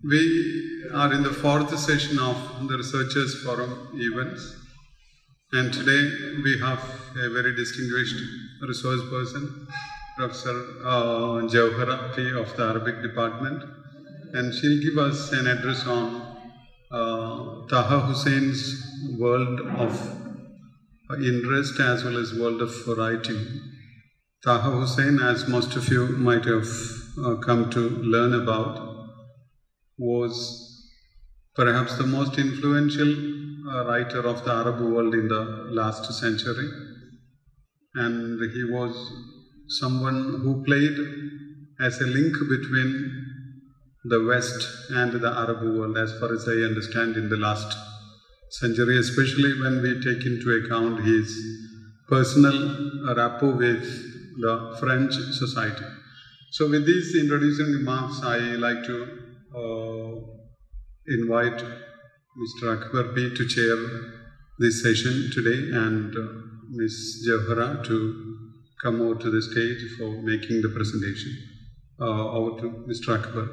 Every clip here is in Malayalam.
We are in the fourth session of the Researchers Forum events, and today we have a very distinguished resource person, Professor uh, Jauhara P. of the Arabic Department, and she'll give us an address on uh, Taha Hussein's world of interest as well as world of writing. Taha Hussein, as most of you might have uh, come to learn about, was perhaps the most influential uh, writer of the Arab world in the last century. And he was someone who played as a link between the West and the Arab world, as far as I understand, in the last century, especially when we take into account his personal rapport with the French society. So, with these introducing remarks, I like to uh, invite Mr. Akbar B to chair this session today and uh, Ms. Jauhara to come over to the stage for making the presentation. Uh, over to Mr. Akbar.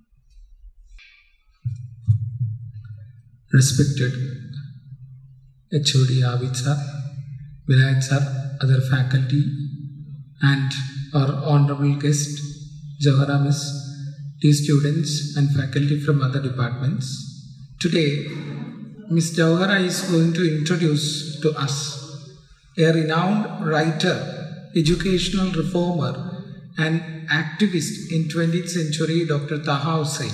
Respected HOD Abid sir, Vilayat sir, other faculty, and our honorable guest, Jawahara Miss, dear students and faculty from other departments. Today, Miss Jawahara is going to introduce to us a renowned writer, educational reformer, and activist in 20th century, Dr. Taha Hussain.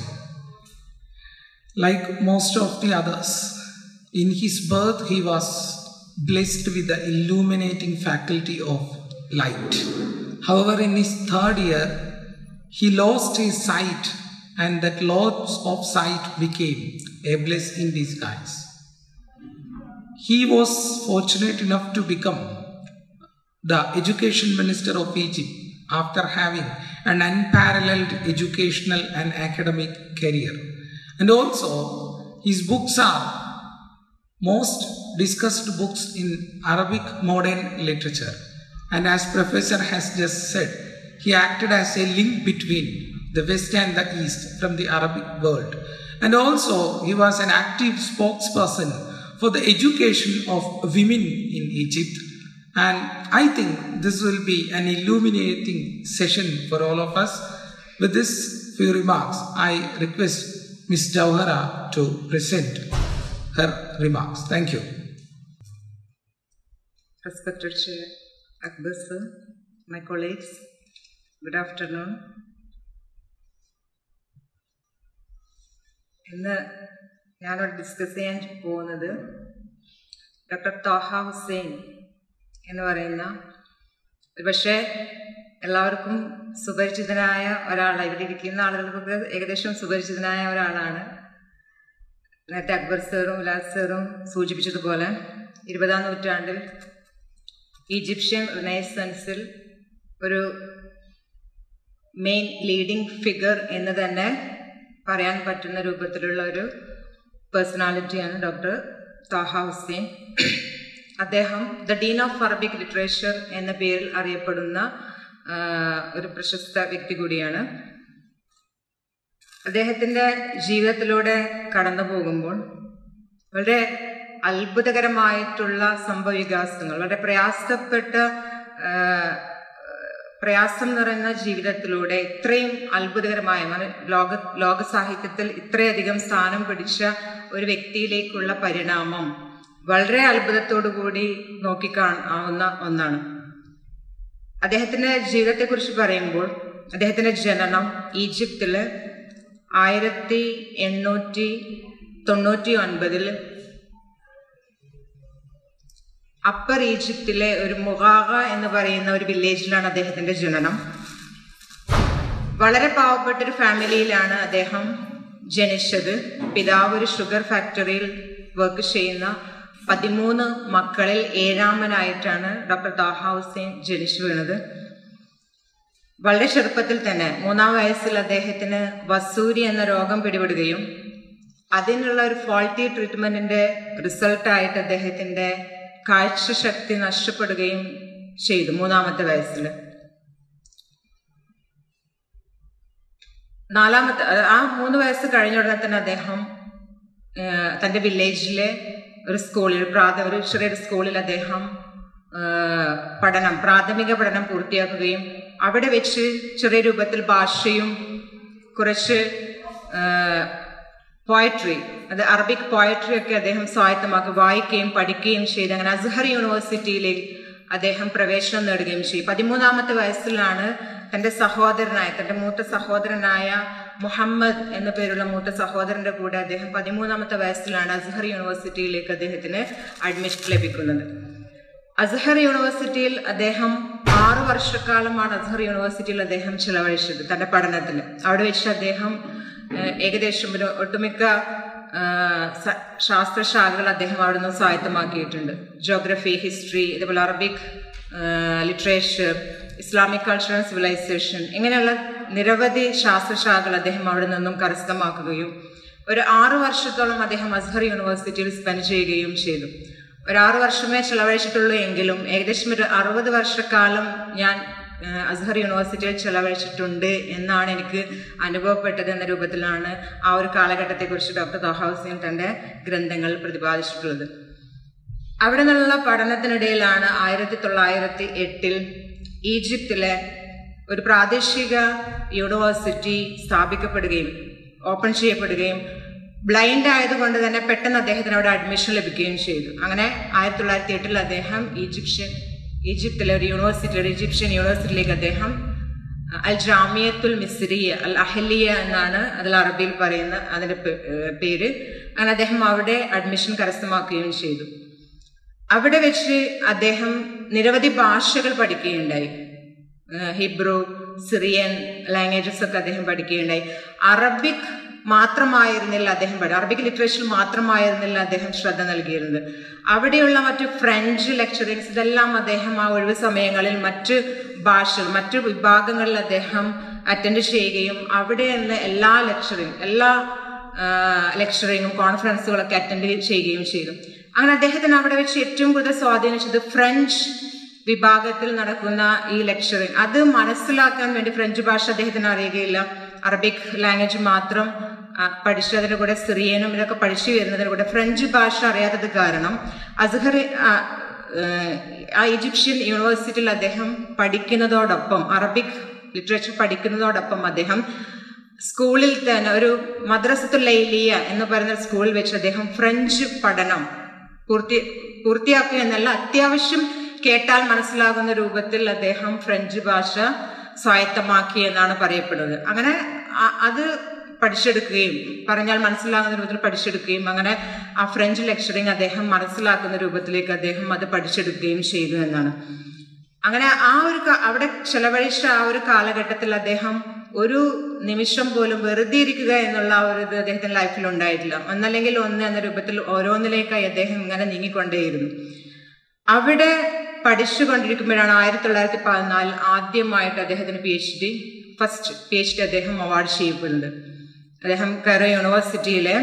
Like most of the others, in his birth he was blessed with the illuminating faculty of light. However, in his third year, he lost his sight, and that loss of sight became a bliss in disguise. He was fortunate enough to become the education minister of Egypt after having an unparalleled educational and academic career. And also, his books are most discussed books in Arabic modern literature. And as Professor has just said, he acted as a link between the West and the East from the Arabic world. And also, he was an active spokesperson for the education of women in Egypt. And I think this will be an illuminating session for all of us. With this few remarks, I request Ms. Jauhara to present her remarks. Thank you. Respected Chair Akbar sir, my colleagues, good afternoon. ഇന്ന് ഞാനിവിടെ ഡിസ്കസ് ചെയ്യാൻ പോകുന്നത് ഡോക്ടർ തോഹ ഹുസൈൻ എന്ന് പറയുന്ന ഒരുപക്ഷെ എല്ലാവർക്കും സുപരിചിതനായ ഒരാളാണ് ഇവിടെ ഇരിക്കുന്ന ആളുകൾക്കൊക്കെ ഏകദേശം സുപരിചിതനായ ഒരാളാണ് നേരത്തെ അക്ബർ സാറും ഉലാസ് സാറും സൂചിപ്പിച്ചതുപോലെ ഇരുപതാം നൂറ്റാണ്ടിൽ ഈജിപ്ഷ്യൻ റിനൈസൻസിൽ ഒരു മെയിൻ ലീഡിംഗ് ഫിഗർ എന്ന് തന്നെ പറയാൻ പറ്റുന്ന രൂപത്തിലുള്ള ഒരു പേഴ്സണാലിറ്റിയാണ് ഡോക്ടർ താഹ ഹുസൈൻ അദ്ദേഹം the dean of Arabic literature എന്ന പേരിൽ അറിയപ്പെടുന്ന ഒരു പ്രശസ്ത വ്യക്തി കൂടിയാണ് അദ്ദേഹത്തിൻ്റെ ജീവിതത്തിലൂടെ കടന്നു പോകുമ്പോൾ വളരെ അത്ഭുതകരമായിട്ടുള്ള സംഭവവികാസങ്ങൾ വളരെ പ്രയാസപ്പെട്ട പ്രയാസം നിറഞ്ഞ ജീവിതത്തിലൂടെ ഇത്രയും അത്ഭുതകരമായ ലോക ലോക സാഹിത്യത്തിൽ ഇത്രയധികം സ്ഥാനം പിടിച്ച ഒരു വ്യക്തിയിലേക്കുള്ള പരിണാമം വളരെ അത്ഭുതത്തോടു കൂടി നോക്കിക്കാണാവുന്ന ഒന്നാണ് അദ്ദേഹത്തിന്റെ ജീവിതത്തെക്കുറിച്ച് പറയുമ്പോൾ അദ്ദേഹത്തിന്റെ ജനനം ഈജിപ്തില് ആയിരത്തി എണ്ണൂറ്റി തൊണ്ണൂറ്റി ഒൻപതിൽ അപ്പർ ഈജിപ്തിലെ ഒരു മുഗാഗ എന്ന് പറയുന്ന ഒരു വില്ലേജിലാണ് അദ്ദേഹത്തിന്റെ ജനനം വളരെ പാവപ്പെട്ട ഒരു ഫാമിലിയിലാണ് അദ്ദേഹം ജനിച്ചത് പിതാവ് ഒരു ഷുഗർ ഫാക്ടറിയിൽ വർക്ക് ചെയ്യുന്ന പതിമൂന്ന് മക്കളിൽ ഏഴാമനായിട്ടാണ് ഡോക്ടർ താഹ ഹുസൈൻ ജനിച്ചു വീണത് വളരെ ചെറുപ്പത്തിൽ തന്നെ മൂന്നാം വയസ്സിൽ അദ്ദേഹത്തിന് വസൂരി എന്ന രോഗം പിടിപെടുകയും അതിനുള്ള ഒരു ഫോൾട്ടി ട്രീറ്റ്മെന്റിന്റെ റിസൾട്ടായിട്ട് അദ്ദേഹത്തിന്റെ കാഴ്ചശക്തി നഷ്ടപ്പെടുകയും ചെയ്തു മൂന്നാമത്തെ വയസ്സിൽ നാലാമത്തെ ആ മൂന്ന് വയസ്സ് കഴിഞ്ഞ ഉടനെ തന്നെ അദ്ദേഹം ഏഹ്, തന്റെ വില്ലേജിലെ ഒരു സ്കൂളിൽ ഒരു പ്രാഥമിക ഒരു ചെറിയൊരു സ്കൂളിൽ അദ്ദേഹം ഏഹ്, പഠനം പ്രാഥമിക പഠനം പൂർത്തിയാക്കുകയും അവിടെ വെച്ച് ചെറിയ രൂപത്തിൽ ഭാഷയും കുറച്ച് പോയട്രി അത് അറബിക് പോയട്രി ഒക്കെ അദ്ദേഹം സ്വായത്തമാക്കി വായിക്കുകയും പഠിക്കുകയും ചെയ്ത് അങ്ങനെ അസ്ഹർ യൂണിവേഴ്സിറ്റിയിലേക്ക് അദ്ദേഹം പ്രവേശനം നേടുകയും ചെയ്യും പതിമൂന്നാമത്തെ വയസ്സിലാണ് തന്റെ സഹോദരനായ തന്റെ മൂത്ത സഹോദരനായ മുഹമ്മദ് എന്ന പേരുള്ള മൂത്ത സഹോദരന്റെ കൂടെ അദ്ദേഹം പതിമൂന്നാമത്തെ വയസ്സിലാണ് അസ്ഹർ യൂണിവേഴ്സിറ്റിയിലേക്ക് അദ്ദേഹത്തിന് അഡ്മിഷൻ ലഭിക്കുന്നത് അസ്ഹർ യൂണിവേഴ്സിറ്റിയിൽ അദ്ദേഹം ആറ് വർഷക്കാലമാണ് അസ്ഹർ യൂണിവേഴ്സിറ്റിയിൽ അദ്ദേഹം ചിലവഴിച്ചത് തന്റെ പഠനത്തിൽ അവിടെ വെച്ച് അദ്ദേഹം ഏഹ്, ഏകദേശം ഒരു ഒട്ടുമിക്ക ആഹ്, സ- ശാസ്ത്രശാഖകൾ അദ്ദേഹം അവിടെ നിന്ന് സ്വായത്തമാക്കിയിട്ടുണ്ട് ജോഗ്രഫി ഹിസ്റ്ററി ഇതുപോലെ Arabic literature Islamic culture and civilisation ഇങ്ങനെയുള്ള നിരവധി ശാസ്ത്രശാഖകൾ അദ്ദേഹം അവിടെ നിന്നും കരസ്ഥമാക്കുകയും ഒരു ആറു വർഷത്തോളം അദ്ദേഹം അസ്ഹർ യൂണിവേഴ്സിറ്റിയിൽ സ്പെൻഡ് ചെയ്യുകയും ചെയ്തു ഒരു ആറു വർഷമേ ചെലവഴിച്ചിട്ടുള്ളൂ എങ്കിലും ഏകദേശം ഒരു അറുപത് വർഷക്കാലം ഞാൻ ഏഹ്, അസ്ഹർ യൂണിവേഴ്സിറ്റിയിൽ ചെലവഴിച്ചിട്ടുണ്ട് എന്നാണ് എനിക്ക് അനുഭവപ്പെട്ടത് എന്ന രൂപത്തിലാണ് ആ ഒരു കാലഘട്ടത്തെക്കുറിച്ച് ഡോക്ടർ ദോഹൌസിൻ തന്റെ ഗ്രന്ഥങ്ങളിൽ പ്രതിപാദിച്ചിട്ടുള്ളത് അവിടെ നിന്നുള്ള പഠനത്തിനിടയിലാണ് ആയിരത്തി തൊള്ളായിരത്തി എട്ടിൽ ഈജിപ്തിലെ ഒരു പ്രാദേശിക യൂണിവേഴ്സിറ്റി സ്ഥാപിക്കപ്പെടുകയും ഓപ്പൺ ചെയ്യപ്പെടുകയും ബ്ലൈൻഡ് ആയതുകൊണ്ട് തന്നെ പെട്ടെന്ന് അദ്ദേഹത്തിന് അവിടെ അഡ്മിഷൻ ലഭിക്കുകയും ചെയ്തു അങ്ങനെ ആയിരത്തി തൊള്ളായിരത്തി എട്ടിൽ അദ്ദേഹം ഈജിപ്ഷ്യൻ ഈജിപ്തിലെ ഒരു യൂണിവേഴ്സിറ്റി ഒരു ഈജിപ്ഷ്യൻ യൂണിവേഴ്സിറ്റിയിലേക്ക് അദ്ദേഹം അൽ ജാമിയത്തുൽ മിസ്രിയ അൽ അഹലിയ എന്നാണ് അതിൽ അറബിയിൽ പറയുന്ന അതിന്റെ പേ- ഏഹ് പേര് അങ്ങനെ അദ്ദേഹം അവിടെ അഡ്മിഷൻ കരസ്ഥമാക്കുകയും ചെയ്തു അവിടെ വെച്ച് അദ്ദേഹം നിരവധി ഭാഷകൾ പഠിക്കുകയുണ്ടായി ഏഹ് ഹിബ്രു സിറിയൻ ലാംഗ്വേജസ് ഒക്കെ അദ്ദേഹം പഠിക്കുകയുണ്ടായി അറബിക് മാത്രമായിരുന്നില്ല അദ്ദേഹം പഠി അറബിക് ലിറ്ററേച്ചർ മാത്രമായിരുന്നില്ല അദ്ദേഹം ശ്രദ്ധ നൽകിയിരുന്നത് അവിടെയുള്ള മറ്റു ഫ്രഞ്ച് ലെക്ചറിങ്സ് ഇതെല്ലാം അദ്ദേഹം ആ ഒഴിവ് സമയങ്ങളിൽ മറ്റ് ഭാഷകൾ മറ്റു വിഭാഗങ്ങളിൽ അദ്ദേഹം അറ്റൻഡ് ചെയ്യുകയും അവിടെയുള്ള എല്ലാ ലെക്ചറിങ് എല്ലാ ലെക്ചറിങ്ങും കോൺഫറൻസുകളൊക്കെ അറ്റൻഡ് ചെയ്യുകയും ചെയ്തു അങ്ങനെ അദ്ദേഹത്തിന് അവിടെ വെച്ച് ഏറ്റവും കൂടുതൽ സ്വാധീനിച്ചത് ഫ്രഞ്ച് വിഭാഗത്തിൽ നടക്കുന്ന ഈ ലെക്ചറിങ് അത് മനസ്സിലാക്കാൻ വേണ്ടി ഫ്രഞ്ച് ഭാഷ അദ്ദേഹത്തിന് അറിയുകയില്ല അറബിക് ലാംഗ്വേജ് മാത്രം ആ, പഠിച്ച് അതിന്റെ കൂടെ സിറിയനും ഇതൊക്കെ പഠിച്ചു വരുന്നതിന് കൂടെ ഫ്രഞ്ച് ഭാഷ അറിയാത്തത് കാരണം അസ്ഹർ ആ, ഏഹ്, ആ ഈജിപ്ഷ്യൻ യൂണിവേഴ്സിറ്റിയിൽ അദ്ദേഹം പഠിക്കുന്നതോടൊപ്പം അറബിക് ലിറ്ററേച്ചർ പഠിക്കുന്നതോടൊപ്പം അദ്ദേഹം സ്കൂളിൽ തന്നെ ഒരു മദ്രസത്തുൽ ലൈലിയ എന്ന് പറയുന്ന സ്കൂളിൽ വെച്ച് അദ്ദേഹം ഫ്രഞ്ച് പഠനം പൂർത്തി പൂർത്തിയാക്കുക എന്നല്ല അത്യാവശ്യം കേട്ടാൽ മനസ്സിലാകുന്ന രൂപത്തിൽ അദ്ദേഹം ഫ്രഞ്ച് ഭാഷ സ്വായത്തമാക്കി എന്നാണ് പറയപ്പെടുന്നത് അങ്ങനെ ആ- അത് പഠിച്ചെടുക്കുകയും പറഞ്ഞാൽ മനസ്സിലാകുന്ന രൂപത്തിൽ പഠിച്ചെടുക്കുകയും അങ്ങനെ ആ ഫ്രഞ്ച് ലെക്ചറിങ് അദ്ദേഹം മനസ്സിലാക്കുന്ന രൂപത്തിലേക്ക് അദ്ദേഹം അത് പഠിച്ചെടുക്കുകയും ചെയ്തു എന്നാണ് അങ്ങനെ ആ ഒരു ക- അവിടെ ചെലവഴിച്ച ആ ഒരു കാലഘട്ടത്തിൽ അദ്ദേഹം ഒരു നിമിഷം പോലും വെറുതെ ഇരിക്കുക എന്നുള്ള ആ ഒരു ഇത് അദ്ദേഹത്തിന്റെ ലൈഫിൽ ഉണ്ടായിട്ടില്ല ഒന്നല്ലെങ്കിൽ ഒന്ന് എന്ന രൂപത്തിൽ ഓരോന്നിലേക്കായി അദ്ദേഹം ഇങ്ങനെ നീങ്ങിക്കൊണ്ടേയിരുന്നു അവിടെ പഠിച്ചുകൊണ്ടിരിക്കുമ്പോഴാണ് ആയിരത്തി തൊള്ളായിരത്തി പതിനാലിൽ ആദ്യമായിട്ട് അദ്ദേഹത്തിന് P H D first P H D അദ്ദേഹം അവാർഡ് ചെയ്യപ്പെടുന്നത് അദ്ദേഹം കയറോ യൂണിവേഴ്സിറ്റിയിലെ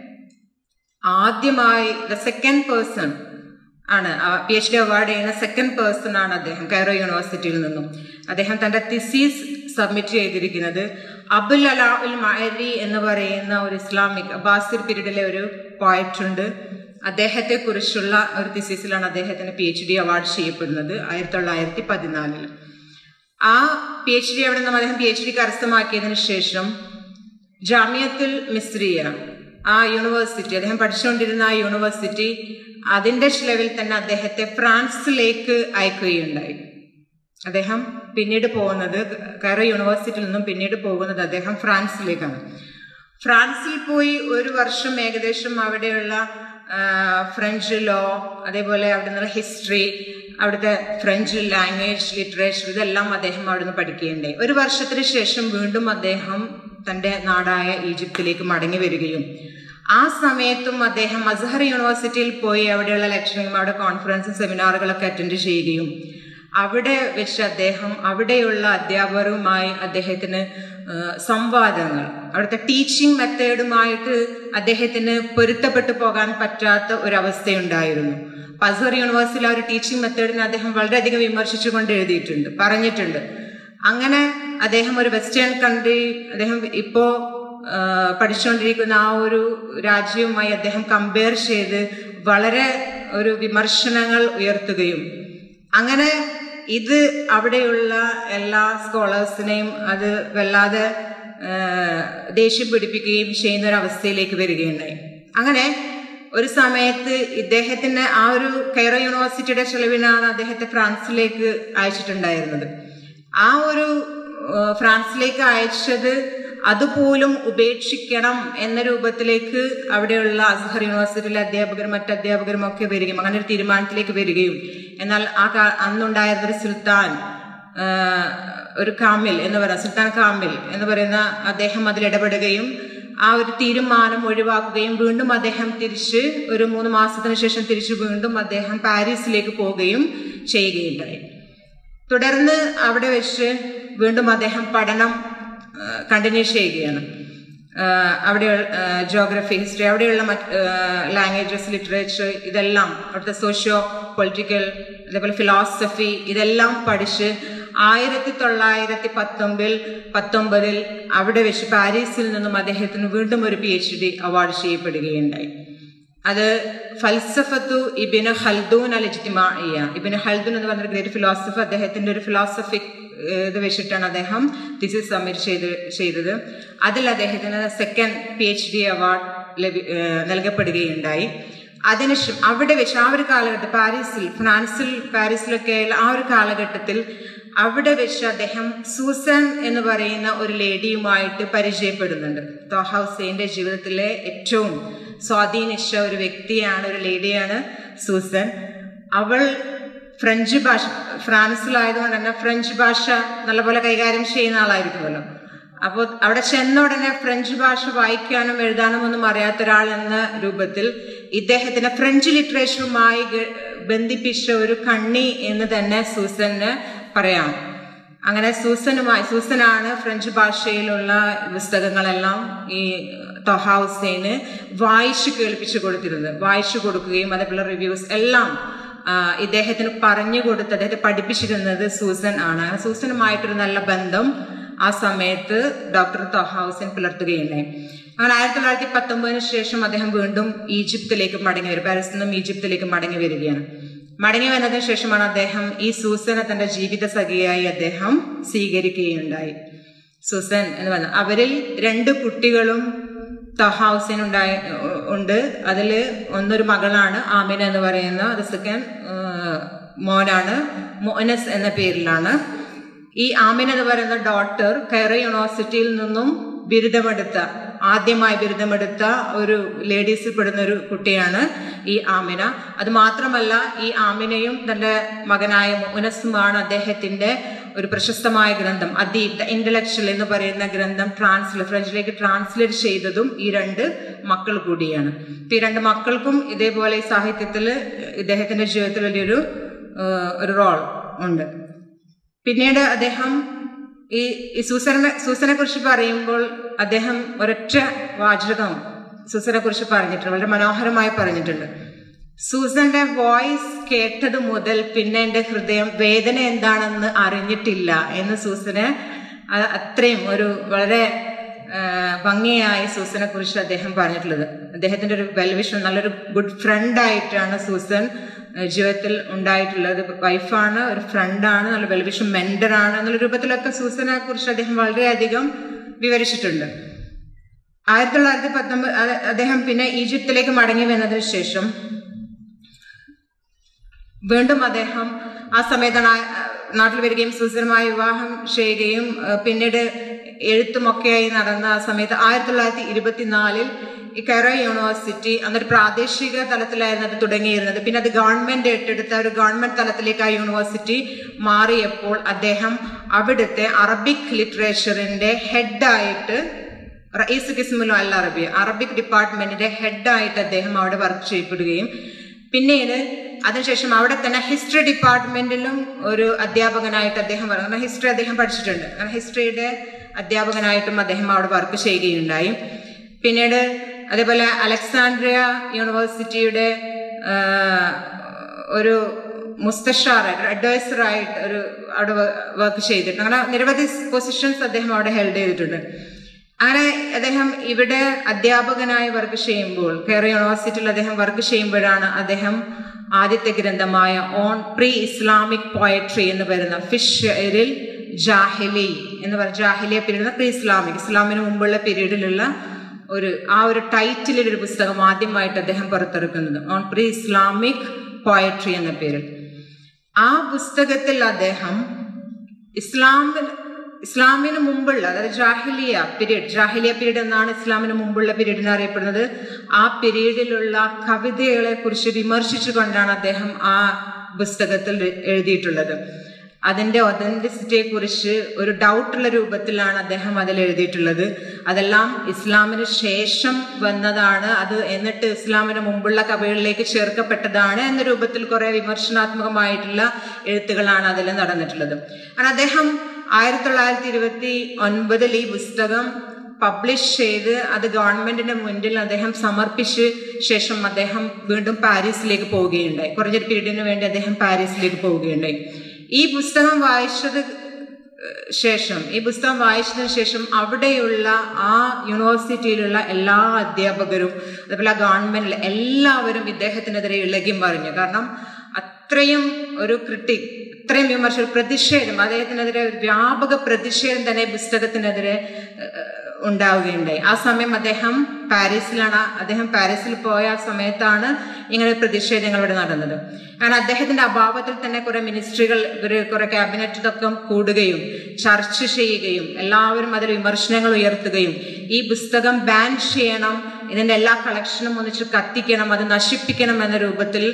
ആദ്യമായി ദ സെക്കൻഡ് പേഴ്സൺ ആണ് പി എച്ച് ഡി അവാർഡ് ചെയ്യുന്ന സെക്കൻഡ് പേഴ്സൺ ആണ് അദ്ദേഹം കൈറോ യൂണിവേഴ്സിറ്റിയിൽ നിന്നും അദ്ദേഹം തന്റെ തിസീസ് സബ്മിറ്റ് ചെയ്തിരിക്കുന്നത് അബുൽ അലാ ഉൽ മഅരി എന്ന് പറയുന്ന ഒരു ഇസ്ലാമിക് അബ്ബാസിർ പീരീഡിലെ ഒരു പോയറ്റ് ഉണ്ട് അദ്ദേഹത്തെ കുറിച്ചുള്ള ഒരു തിസീസിലാണ് അദ്ദേഹത്തിന് പി എച്ച് ഡി അവാർഡ് ചെയ്യപ്പെടുന്നത് ആയിരത്തി തൊള്ളായിരത്തി പതിനാലിൽ ആ പി എച്ച് ഡി അവിടെ നിന്ന് അദ്ദേഹം പി എച്ച് ഡി കരസ്ഥമാക്കിയതിനു ശേഷം ജാമിയത്തുൽ മിസ്രിയ ആ യൂണിവേഴ്സിറ്റി അദ്ദേഹം പഠിച്ചുകൊണ്ടിരുന്ന ആ യൂണിവേഴ്സിറ്റി അതിന്റെ ചിലവിൽ തന്നെ അദ്ദേഹത്തെ ഫ്രാൻസിലേക്ക് അയക്കുകയുണ്ടായി അദ്ദേഹം പിന്നീട് പോകുന്നത് കയറോ യൂണിവേഴ്സിറ്റിയിൽ നിന്നും പിന്നീട് പോകുന്നത് അദ്ദേഹം ഫ്രാൻസിലേക്കാണ് ഫ്രാൻസിൽ പോയി ഒരു വർഷം ഏകദേശം അവിടെയുള്ള ആ, ഫ്രഞ്ച് ലോ അതേപോലെ അവിടെ നിന്നുള്ള ഹിസ്റ്ററി അവിടുത്തെ ഫ്രഞ്ച് ലാംഗ്വേജ് ലിറ്ററേച്ചർ ഇതെല്ലാം അദ്ദേഹം അവിടുന്ന് പഠിക്കുകയുണ്ടായി ഒരു വർഷത്തിന് ശേഷം വീണ്ടും അദ്ദേഹം തന്റെ നാടായ ഈജിപ്തിലേക്ക് മടങ്ങി വരികയും ആ സമയത്തും അദ്ദേഹം അസ്ഹർ യൂണിവേഴ്സിറ്റിയിൽ പോയി അവിടെയുള്ള ലെക്ചറിങ്ങും അവിടെ കോൺഫറൻസും സെമിനാറുകളൊക്കെ അറ്റൻഡ് ചെയ്യുകയും അവിടെ വെച്ച് അദ്ദേഹം അവിടെയുള്ള അധ്യാപകരുമായി അദ്ദേഹത്തിന് ആ, സംവാദങ്ങൾ അവിടുത്തെ ടീച്ചിങ് മെത്തേഡുമായിട്ട് അദ്ദേഹത്തിന് പൊരുത്തപ്പെട്ടു പോകാൻ പറ്റാത്ത ഒരു അവസ്ഥയുണ്ടായിരുന്നു പസർ യൂണിവേഴ്സിറ്റിയിലെ ആ ഒരു ടീച്ചിങ് മെത്തേഡിനെ അദ്ദേഹം വളരെയധികം വിമർശിച്ചുകൊണ്ട് എഴുതിയിട്ടുണ്ട് പറഞ്ഞിട്ടുണ്ട് അങ്ങനെ അദ്ദേഹം ഒരു വെസ്റ്റേൺ കൺട്രി അദ്ദേഹം ഇപ്പോ ആ, പഠിച്ചുകൊണ്ടിരിക്കുന്ന ആ ഒരു രാജ്യവുമായി അദ്ദേഹം കമ്പയർ ചെയ്ത് വളരെ ഒരു വിമർശനങ്ങൾ ഉയർത്തുകയും അങ്ങനെ ഇത് അവിടെയുള്ള എല്ലാ സ്കോളേഴ്സിനെയും അത് വല്ലാതെ ആ, ദേഷ്യം പിടിപ്പിക്കുകയും ചെയ്യുന്ന ഒരു അവസ്ഥയിലേക്ക് വരികയുണ്ടായി അങ്ങനെ ഒരു സമയത്ത് ഇദ്ദേഹത്തിന് ആ ഒരു കൈറോ യൂണിവേഴ്സിറ്റിയുടെ ചെലവിനാണ് അദ്ദേഹത്തെ ഫ്രാൻസിലേക്ക് അയച്ചിട്ടുണ്ടായിരുന്നത് ആ ഒരു ആ, ഫ്രാൻസിലേക്ക് അയച്ചത് അതുപോലും ഉപേക്ഷിക്കണം എന്ന രൂപത്തിലേക്ക് അവിടെയുള്ള അസ്ഹർ യൂണിവേഴ്സിറ്റിയിലെ അധ്യാപകരും മറ്റ് അധ്യാപകരും ഒക്കെ വരികയും അങ്ങനെ ഒരു തീരുമാനത്തിലേക്ക് വരികയും എന്നാൽ ആ കാ- അന്നുണ്ടായിരുന്ന ഒരു സുൽത്താൻ ആ, ഒരു കാമിൽ എന്ന് പറയുന്ന സുൽത്താൻ കാമിൽ എന്ന് പറയുന്ന അദ്ദേഹം അതിൽ ഇടപെടുകയും ആ ഒരു തീരുമാനം ഒഴിവാക്കുകയും വീണ്ടും അദ്ദേഹം തിരിച്ച് ഒരു മൂന്ന് മാസത്തിന് ശേഷം തിരിച്ച് വീണ്ടും അദ്ദേഹം പാരീസിലേക്ക് പോവുകയും ചെയ്യുകയുണ്ടായി തുടർന്ന് അവിടെ വെച്ച് വീണ്ടും അദ്ദേഹം പഠനം കണ്ടിന്യൂ ചെയ്യുകയാണ് ആ, അവിടെ ജോഗ്രഫി ഹിസ്റ്ററി അവിടെയുള്ള മറ്റ് ലാംഗ്വേജസ് ലിറ്ററേച്ചർ ഇതെല്ലാം അവിടുത്തെ സോഷ്യോ പൊളിറ്റിക്കൽ അതേപോലെ ഫിലോസഫി ഇതെല്ലാം പഠിച്ച് ആയിരത്തി തൊള്ളായിരത്തി പത്തൊമ്പതിൽ പത്തൊമ്പതിൽ അവിടെ വെച്ച് പാരീസിൽ നിന്നും അദ്ദേഹത്തിന് വീണ്ടും ഒരു പി എച്ച് ഡി അവാർഡ് ചെയ്യപ്പെടുകയുണ്ടായി അത് ഫൽസഫത്തു ഇബിന് ഹൽദൂൻ അൽ ഇജ്തിമാഇയ ഇബിന് ഹൽദൂൻ എന്ന് പറഞ്ഞ ഗ്രേറ്റ് ഫിലോസഫർ അദ്ദേഹത്തിന്റെ ഒരു ഫിലോസഫിക് ഇത് വെച്ചിട്ടാണ് അദ്ദേഹം തിസിസ് സബ്മിറ്റ് ചെയ്ത് ചെയ്തത് അതിൽ അദ്ദേഹത്തിന് second P H D award ലഭി ഏഹ് നൽകപ്പെടുകയുണ്ടായി അതിനുശേഷം അവിടെ വെച്ച് ആ ഒരു കാലഘട്ടം പാരീസിൽ ഫ്രാൻസിൽ പാരീസിലൊക്കെ ആ ഒരു കാലഘട്ടത്തിൽ അവിടെ വെച്ച് അദ്ദേഹം സൂസൻ എന്ന് പറയുന്ന ഒരു ലേഡിയുമായിട്ട് പരിചയപ്പെടുന്നുണ്ട് തോഹ ഹുസൈന്റെ ജീവിതത്തിലെ ഏറ്റവും സ്വാധീനിച്ച ഒരു വ്യക്തിയാണ് ഒരു ലേഡിയാണ് സൂസൻ അവൾ ഫ്രഞ്ച് ഭാഷ ഫ്രാൻസിലായതുകൊണ്ട് തന്നെ ഫ്രഞ്ച് ഭാഷ നല്ലപോലെ കൈകാര്യം ചെയ്യുന്ന ആളായിരിക്കുമല്ലോ അപ്പോൾ അവിടെ ചെന്ന ഉടനെ ഫ്രഞ്ച് ഭാഷ വായിക്കാനും എഴുതാനും ഒന്നും അറിയാത്ത ഒരാൾ എന്ന രൂപത്തിൽ ഇദ്ദേഹത്തിന് ഫ്രഞ്ച് ലിറ്ററേച്ചറുമായി ഗ- ബന്ധിപ്പിച്ച ഒരു കണ്ണി എന്ന് തന്നെ സൂസന് പറയാം അങ്ങനെ സൂസനുമായി സൂസനാണ് ഫ്രഞ്ച് ഭാഷയിലുള്ള പുസ്തകങ്ങളെല്ലാം ഈ തൊഹ ഹുസൈന് വായിച്ചു കേൾപ്പിച്ചു കൊടുത്തിരുന്നത് വായിച്ചു കൊടുക്കുകയും അതേപോലെ റിവ്യൂസ് എല്ലാം ആ, ഇദ്ദേഹത്തിന് പറഞ്ഞു കൊടുത്ത് അദ്ദേഹത്തെ പഠിപ്പിച്ചിരുന്നത് സൂസൻ ആണ് അങ്ങനെ സൂസനുമായിട്ടൊരു നല്ല ബന്ധം ആ സമയത്ത് ഡോക്ടർ തൊഹ ഹുസൈൻ പുലർത്തുകയുണ്ടായി അങ്ങനെ ആയിരത്തി തൊള്ളായിരത്തി പത്തൊമ്പതിന് ശേഷം അദ്ദേഹം വീണ്ടും ഈജിപ്തിലേക്ക് മടങ്ങി വരും പാരീസിൽ നിന്നും ഈജിപ്തിലേക്ക് മടങ്ങി വരികയാണ് മടങ്ങി വന്നതിന് ശേഷമാണ് അദ്ദേഹം ഈ സൂസനെ തന്റെ ജീവിത സഖിയായി അദ്ദേഹം സ്വീകരിക്കുകയുണ്ടായി സൂസൻ എന്ന് പറഞ്ഞ അവരിൽ രണ്ട് കുട്ടികളും ഹൗസിൻ ഉണ്ടായ ഉണ്ട് അതിൽ ഒന്നൊരു മകളാണ് ആമിന എന്ന് പറയുന്ന അത് സെക്കൻഡ് മോനാണ് മോനസ് എന്ന പേരിലാണ് ഈ ആമിന എന്ന് പറയുന്ന ഡോട്ടർ കയറ യൂണിവേഴ്സിറ്റിയിൽ നിന്നും ബിരുദമെടുത്ത ആദ്യമായി ബിരുദമെടുത്ത ഒരു ലേഡീസിൽ പെടുന്ന ഒരു കുട്ടിയാണ് ഈ ആമിന അത് മാത്രമല്ല ഈ ആമിനയും തന്റെ മകനായ മുനസുമാണ് അദ്ദേഹത്തിന്റെ ഒരു പ്രശസ്തമായ ഗ്രന്ഥം അതി ദ ഇന്റലക്ച്വൽ എന്ന് പറയുന്ന ഗ്രന്ഥം ട്രാൻസ്ലേറ്റ് ഫ്രഞ്ചിലേക്ക് ട്രാൻസ്ലേറ്റ് ചെയ്തതും ഈ രണ്ട് മക്കൾ കൂടിയാണ് ഇപ്പൊ ഈ രണ്ട് മക്കൾക്കും ഇതേപോലെ ഈ സാഹിത്യത്തിൽ ഇദ്ദേഹത്തിന്റെ ജീവിതത്തിൽ വലിയൊരു ആ, ഒരു റോൾ ഉണ്ട് പിന്നീട് അദ്ദേഹം ഈ ഈ സൂസനെ സൂസനെ കുറിച്ച് പറയുമ്പോൾ അദ്ദേഹം ഒരൊറ്റ വാചകം സൂസനെ കുറിച്ച് പറഞ്ഞിട്ടുണ്ട് വളരെ മനോഹരമായി പറഞ്ഞിട്ടുണ്ട് സൂസന്റെ വോയിസ് കേട്ടത് മുതൽ പിന്നെ എൻ്റെ ഹൃദയം വേദന എന്താണെന്ന് അറിഞ്ഞിട്ടില്ല എന്ന് സൂസന് അ- അത്രയും ഒരു വളരെ ആ, ഭംഗിയായി സൂസനെ കുറിച്ച് അദ്ദേഹം പറഞ്ഞിട്ടുള്ളത് അദ്ദേഹത്തിന്റെ ഒരു വെൽവിഷൻ നല്ലൊരു ഗുഡ് ഫ്രണ്ട് ആയിട്ടാണ് സൂസൻ ആ, ജീവിതത്തിൽ ഉണ്ടായിട്ടുള്ളത് വൈഫാണ് ഒരു ഫ്രണ്ടാണ് നല്ല വെൽവിഷൻ മെന്ററാണ് എന്നുള്ള രൂപത്തിലൊക്കെ സൂസനെ കുറിച്ച് അദ്ദേഹം വളരെയധികം വിവരിച്ചിട്ടുണ്ട് ആയിരത്തി തൊള്ളായിരത്തി പത്തൊമ്പത് അത് അദ്ദേഹം പിന്നെ ഈജിപ്തിലേക്ക് മടങ്ങി വന്നതിന് ശേഷം വീണ്ടും അദ്ദേഹം ആ സമയത്താണ് ആ- നാട്ടിൽ വരികയും സൂസനുമായി വിവാഹം ചെയ്യുകയും ആ, പിന്നീട് എഴുത്തുമൊക്കെയായി നടന്ന ആ സമയത്ത് ആയിരത്തി തൊള്ളായിരത്തി ഇരുപത്തിനാലിൽ ഈ കൈറോ യൂണിവേഴ്സിറ്റി അന്നൊരു പ്രാദേശിക തലത്തിലായിരുന്നു അത് തുടങ്ങിയിരുന്നത് പിന്നെ അത് ഗവൺമെന്റ് ഏറ്റെടുത്ത ഒരു ഗവൺമെന്റ് തലത്തിലേക്ക് ആ യൂണിവേഴ്സിറ്റി മാറിയപ്പോൾ അദ്ദേഹം അവിടുത്തെ അറബിക് ലിറ്ററേച്ചറിന്റെ ഹെഡായിട്ട് റയീസ് കിസ്മുലോ അൽ അറബി അറബിക് ഡിപ്പാർട്ട്മെന്റിന്റെ ഹെഡായിട്ട് അദ്ദേഹം അവിടെ വർക്ക് ചെയ്യപ്പെടുകയും പിന്നീട് അതിനുശേഷം അവിടെ തന്നെ ഹിസ്റ്ററി ഡിപ്പാർട്ട്മെന്റിലും ഒരു അധ്യാപകനായിട്ട് അദ്ദേഹം വർക്ക് കാരണം ഹിസ്റ്ററി അദ്ദേഹം പഠിച്ചിട്ടുണ്ട് കാരണം ഹിസ്റ്ററിയുടെ അധ്യാപകനായിട്ടും അദ്ദേഹം അവിടെ വർക്ക് ചെയ്യുകയുണ്ടായി പിന്നീട് അതേപോലെ അലക്സാൻഡ്രിയ യൂണിവേഴ്സിറ്റിയുടെ ആ, ഒരു മുസ്തഷാറായിട്ട് അഡ്വൈസറായിട്ട് ഒരു അവിടെ വർക്ക് ചെയ്തിട്ടുണ്ട് അങ്ങനെ നിരവധി പൊസിഷൻസ് അദ്ദേഹം അവിടെ ഹെൽഡ് ചെയ്തിട്ടുണ്ട് അങ്ങനെ അദ്ദേഹം ഇവിടെ അധ്യാപകനായി വർക്ക് ചെയ്യുമ്പോൾ കേരള യൂണിവേഴ്സിറ്റിയിൽ അദ്ദേഹം വർക്ക് ചെയ്യുമ്പോഴാണ് അദ്ദേഹം ആദ്യത്തെ ഗ്രന്ഥമായ ഓൺ പ്രീ ഇസ്ലാമിക് പോയട്രി എന്ന് പറയുന്ന ഫിഷ് ജാഹിലി എന്ന് പറഞ്ഞ ജാഹിലിയ പീരീഡ് പ്രീ ഇസ്ലാമിക് ഇസ്ലാമിന് മുമ്പുള്ള പീരീഡിലുള്ള ഒരു ആ ഒരു ടൈറ്റിലിൽ ഒരു പുസ്തകം ആദ്യമായിട്ട് അദ്ദേഹം പുറത്തിറക്കുന്നത് ഓൺ പ്രീ ഇസ്ലാമിക് പോയട്രി എന്ന പേരിൽ ആ പുസ്തകത്തിൽ അദ്ദേഹം ഇസ്ലാമിൽ ഇസ്ലാമിന് മുമ്പുള്ള അതായത് ജാഹിലിയ പീരീഡ് ജാഹിലിയ പീരീഡ് എന്നാണ് ഇസ്ലാമിന് മുമ്പുള്ള പീരീഡിന് അറിയപ്പെടുന്നത് ആ പീരീഡിലുള്ള കവിതകളെ കുറിച്ച് വിമർശിച്ചുകൊണ്ടാണ് അദ്ദേഹം ആ പുസ്തകത്തിൽ എഴുതിയിട്ടുള്ളത് അതിൻ്റെ ഒതൻറ്റിസിറ്റിയെ കുറിച്ച് ഒരു ഡൗട്ടുള്ള രൂപത്തിലാണ് അദ്ദേഹം അതിൽ എഴുതിയിട്ടുള്ളത് അതെല്ലാം ഇസ്ലാമിന് ശേഷം വന്നതാണ് അത് എന്നിട്ട് ഇസ്ലാമിന് മുമ്പുള്ള കവികളിലേക്ക് ചേർക്കപ്പെട്ടതാണ് എന്ന രൂപത്തിൽ കുറെ വിമർശനാത്മകമായിട്ടുള്ള എഴുത്തുകളാണ് അതിൽ നടന്നിട്ടുള്ളത് കാരണം അദ്ദേഹം ആയിരത്തി തൊള്ളായിരത്തി ഇരുപത്തി ഒൻപതിൽ ഈ പുസ്തകം പബ്ലിഷ് ചെയ്ത് അത് ഗവൺമെന്റിന്റെ മുന്നിൽ അദ്ദേഹം സമർപ്പിച്ച് ശേഷം അദ്ദേഹം വീണ്ടും പാരീസിലേക്ക് പോവുകയുണ്ടായി കുറഞ്ഞൊരു പീരീഡിന് വേണ്ടി അദ്ദേഹം പാരീസിലേക്ക് പോവുകയുണ്ടായി ഈ പുസ്തകം വായിച്ചത് ശേഷം ഈ പുസ്തകം വായിച്ചതിന് ശേഷം അവിടെയുള്ള ആ യൂണിവേഴ്സിറ്റിയിലുള്ള എല്ലാ അധ്യാപകരും അതുപോലെ ഗവൺമെന്റിലെ എല്ലാവരും ഇദ്ദേഹത്തിനെതിരെ ഇളകി മറിഞ്ഞു കാരണം അത്രയും ഒരു ക്രിട്ടിക് ഇത്രയും വിമർശനം പ്രതിഷേധം അദ്ദേഹത്തിനെതിരെ ഒരു വ്യാപക പ്രതിഷേധം തന്നെ പുസ്തകത്തിനെതിരെ ഉണ്ടാവുകയുണ്ടായി ആ സമയം അദ്ദേഹം പാരീസിലാണ് അദ്ദേഹം പാരീസിൽ പോയ ആ സമയത്താണ് ഇങ്ങനെ പ്രതിഷേധങ്ങൾ ഇവിടെ നടന്നത് കാരണം അദ്ദേഹത്തിന്റെ അഭാവത്തിൽ തന്നെ കുറെ മിനിസ്ട്രികൾ ഒരു കുറെ ക്യാബിനറ്റ് ഇതൊക്കെ കൂടുകയും ചർച്ച ചെയ്യുകയും എല്ലാവരും അതിൽ വിമർശനങ്ങൾ ഉയർത്തുകയും ഈ പുസ്തകം ബാൻ ചെയ്യണം ഇതിന്റെ എല്ലാ കളക്ഷനും ഒന്നിച്ച് കത്തിക്കണം അത് നശിപ്പിക്കണം എന്ന രൂപത്തിൽ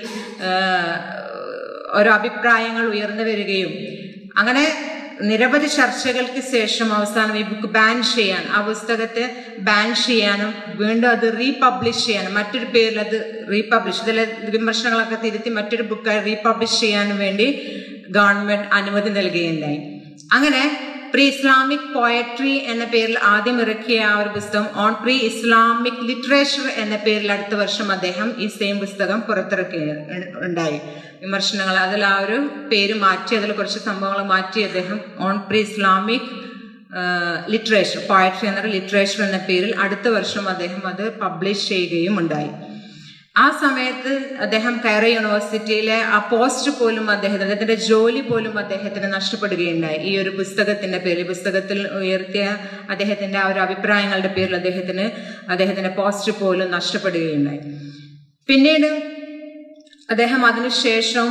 ഓരോ അഭിപ്രായങ്ങൾ ഉയർന്നു വരികയും അങ്ങനെ നിരവധി ചർച്ചകൾക്ക് ശേഷം അവസാനം ഈ ബുക്ക് ബാൻ ചെയ്യാൻ ആ പുസ്തകത്തെ ബാൻ ചെയ്യാനും വീണ്ടും അത് റീപബ്ലിഷ് ചെയ്യാനും മറ്റൊരു പേരിൽ അത് റീപബ്ലിഷ് ഇതിലെ വിമർശനങ്ങളൊക്കെ തിരുത്തി മറ്റൊരു ബുക്കായി റീപബ്ലിഷ് ചെയ്യാനും വേണ്ടി ഗവൺമെന്റ് അനുമതി നൽകുകയുണ്ടായി അങ്ങനെ പ്രീ ഇസ്ലാമിക് പോയട്രി എന്ന പേരിൽ ആദ്യം ഇറക്കിയ ആ ഒരു പുസ്തകം ഓൺ പ്രീ ഇസ്ലാമിക് ലിറ്ററേച്ചർ എന്ന പേരിൽ അടുത്ത വർഷം അദ്ദേഹം ഈ സെയിം പുസ്തകം പുറത്തിറക്കുക ഉണ്ടായി വിമർശനങ്ങൾ അതിൽ ആ ഒരു പേര് മാറ്റി അതിൽ കുറച്ച് സംഭവങ്ങൾ മാറ്റി അദ്ദേഹം on pre Islamic literature poetry എന്ന ലിറ്ററേച്ചർ എന്ന പേരിൽ അടുത്ത വർഷം അദ്ദേഹം അത് പബ്ലിഷ് ചെയ്യുകയും ഉണ്ടായി ആ സമയത്ത് അദ്ദേഹം കയറ യൂണിവേഴ്സിറ്റിയിലെ ആ പോസ്റ്റ് പോലും അദ്ദേഹത്തിന് അദ്ദേഹത്തിന്റെ ജോലി പോലും അദ്ദേഹത്തിന് നഷ്ടപ്പെടുകയുണ്ടായി ഈ ഒരു പുസ്തകത്തിന്റെ പേരിൽ പുസ്തകത്തിൽ ഉയർത്തിയ അദ്ദേഹത്തിന്റെ ആ ഒരു അഭിപ്രായങ്ങളുടെ പേരിൽ അദ്ദേഹത്തിന് അദ്ദേഹത്തിന്റെ പോസ്റ്റ് പോലും നഷ്ടപ്പെടുകയുണ്ടായി പിന്നീട് അദ്ദേഹം അതിനുശേഷം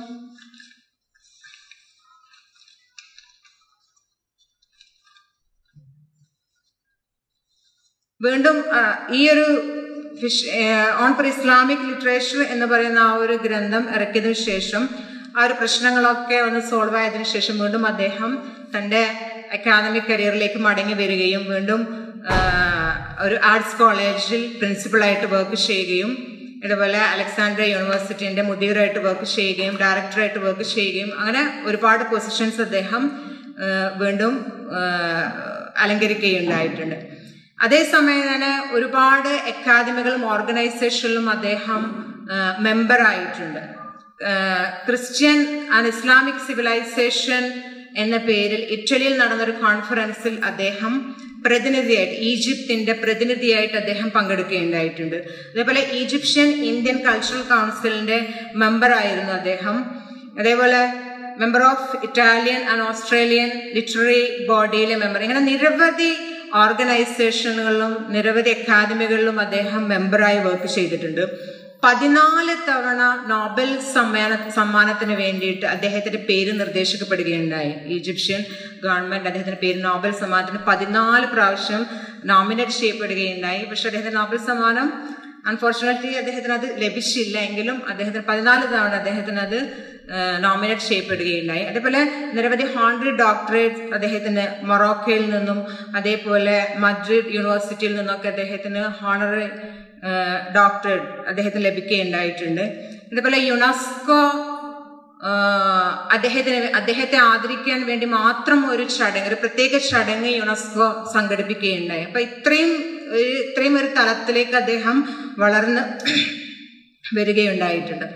വീണ്ടും ഈ ഒരു ഫിഷ് ഓൺ ഫോർ ഇസ്ലാമിക് ലിറ്ററേച്ചർ എന്ന് പറയുന്ന ആ ഒരു ഗ്രന്ഥം ഇറക്കിയതിനു ശേഷം ആ ഒരു പ്രശ്നങ്ങളൊക്കെ ഒന്ന് സോൾവ് ആയതിനു ശേഷം വീണ്ടും അദ്ദേഹം തൻ്റെ അക്കാദമിക് കരിയറിലേക്ക് മടങ്ങി വരികയും വീണ്ടും ഒരു ആർട്സ് കോളേജിൽ പ്രിൻസിപ്പളായിട്ട് വർക്ക് ചെയ്യുകയും ഇതുപോലെ അലക്സാണ്ട്ര യൂണിവേഴ്സിറ്റിന്റെ മുദീറായിട്ട് വർക്ക് ചെയ്യുകയും ഡയറക്ടറായിട്ട് വർക്ക് ചെയ്യുകയും അങ്ങനെ ഒരുപാട് പൊസിഷൻസ് അദ്ദേഹം വീണ്ടും അലങ്കരിക്കുകയുണ്ടായിട്ടുണ്ട് അതേസമയം തന്നെ ഒരുപാട് അക്കാദമികളും ഓർഗനൈസേഷനിലും അദ്ദേഹം മെമ്പർ ആയിട്ടുണ്ട് ക്രിസ്ത്യൻ ആൻഡ് ഇസ്ലാമിക് സിവിലൈസേഷൻ എന്ന പേരിൽ ഇറ്റലിയിൽ നടന്നൊരു കോൺഫറൻസിൽ അദ്ദേഹം പ്രതിനിധിയായിട്ട് ഈജിപ്തിന്റെ പ്രതിനിധിയായിട്ട് അദ്ദേഹം പങ്കെടുക്കുകയുണ്ടായിട്ടുണ്ട് അതേപോലെ ഈജിപ്ഷ്യൻ ഇന്ത്യൻ കൾച്ചറൽ കൗൺസിലിന്റെ മെമ്പർ ആയിരുന്നു അദ്ദേഹം അതേപോലെ member of Italian and Australian literary ബോഡിയിലെ മെമ്പർ ഇങ്ങനെ നിരവധി ഓർഗനൈസേഷനുകളിലും നിരവധി അക്കാദമികളിലും അദ്ദേഹം മെമ്പറായി വർക്ക് ചെയ്തിട്ടുണ്ട് പതിനാല് തവണ നോബൽ സമ്മാന സമ്മാനത്തിന് വേണ്ടിയിട്ട് അദ്ദേഹത്തിന്റെ പേര് നിർദ്ദേശിക്കപ്പെടുകയുണ്ടായി ഈജിപ്ഷ്യൻ ഗവൺമെന്റ് അദ്ദേഹത്തിന്റെ പേര് നോബൽ സമ്മാനത്തിന് പതിനാല് പ്രാവശ്യം നോമിനേറ്റ് ചെയ്യപ്പെടുകയുണ്ടായി പക്ഷെ അദ്ദേഹത്തിന്റെ നോബൽ സമ്മാനം അൺഫോർച്ചുനേറ്റ്ലി അദ്ദേഹത്തിന് അത് ലഭിച്ചില്ല എങ്കിലും അദ്ദേഹത്തിന് പതിനാല് തവണ അദ്ദേഹത്തിന് അത് നോമിനേറ്റ് ചെയ്യപ്പെടുകയുണ്ടായി അതേപോലെ നിരവധി ഹോണറി ഡോക്ടറേറ്റ് അദ്ദേഹത്തിന് മൊറോക്കോയിൽ നിന്നും അതേപോലെ മദ്രിഡ് യൂണിവേഴ്സിറ്റിയിൽ നിന്നൊക്കെ അദ്ദേഹത്തിന് ഹോണറി ഡോക്ടറേറ്റ് അദ്ദേഹത്തിന് ലഭിക്കുകയുണ്ടായിട്ടുണ്ട് അതേപോലെ യുനെസ്കോ അദ്ദേഹത്തിന് അദ്ദേഹത്തെ ആദരിക്കാൻ വേണ്ടി മാത്രം ഒരു ചടങ്ങ് ഒരു പ്രത്യേക ചടങ്ങ് യുനെസ്കോ സംഘടിപ്പിക്കുകയുണ്ടായി അപ്പൊ ഇത്രയും ഇത്രയും ഒരു തലത്തിലേക്ക് അദ്ദേഹം വളർന്ന് വരികയുണ്ടായിട്ടുണ്ട്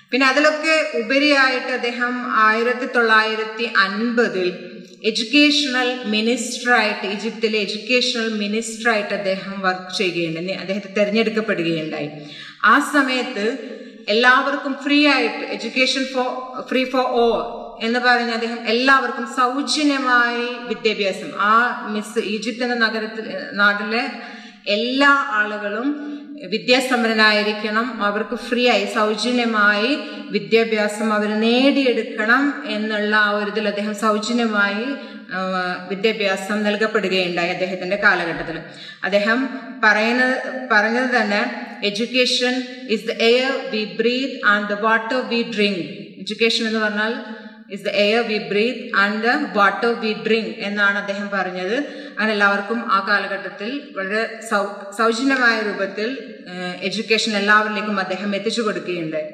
പിന്നെ അതിലൊക്കെ ഉപരിയായിട്ട് അദ്ദേഹം ആയിരത്തി തൊള്ളായിരത്തി അൻപതിൽ എഡ്യൂക്കേഷണൽ മിനിസ്റ്ററായിട്ട് ഈജിപ്തിലെ എഡ്യൂക്കേഷണൽ മിനിസ്റ്ററായിട്ട് അദ്ദേഹം വർക്ക് ചെയ്യുകയുണ്ടായി അദ്ദേഹത്തെ തിരഞ്ഞെടുക്കപ്പെടുകയുണ്ടായി ആ സമയത്ത് എല്ലാവർക്കും ഫ്രീ ആയിട്ട് education for free for all എന്ന് പറഞ്ഞ് അദ്ദേഹം എല്ലാവർക്കും സൗജന്യമായി വിദ്യാഭ്യാസം ആ മിസ് ഈജിപ്ത് എന്ന നഗരത്തിൽ നാട്ടിലെ എല്ലാ ആളുകളും വിദ്യാസമ്പന്നനായിരിക്കണം അവർക്ക് ഫ്രീ ആയി സൗജന്യമായി വിദ്യാഭ്യാസം അവർ നേടിയെടുക്കണം എന്നുള്ള ആ ഒരു ഇതിൽ അദ്ദേഹം സൗജന്യമായി ആ, വിദ്യാഭ്യാസം നൽകപ്പെടുകയുണ്ടായി അദ്ദേഹത്തിന്റെ കാലഘട്ടത്തിൽ അദ്ദേഹം പറയുന്നത് പറഞ്ഞത് തന്നെ education is the air we breathe and the water we drink education എന്ന് പറഞ്ഞാൽ is the air we breathe and the water we drink എന്നാണ് അദ്ദേഹം പറഞ്ഞത് അങ്ങനെ എല്ലാവർക്കും ആ കാലഘട്ടത്തിൽ വളരെ സൗ സൗജന്യമായ രൂപത്തിൽ എഡ്യൂക്കേഷൻ എല്ലാവരിലേക്കും അദ്ദേഹം എത്തിച്ചു കൊടുക്കുകയുണ്ടായി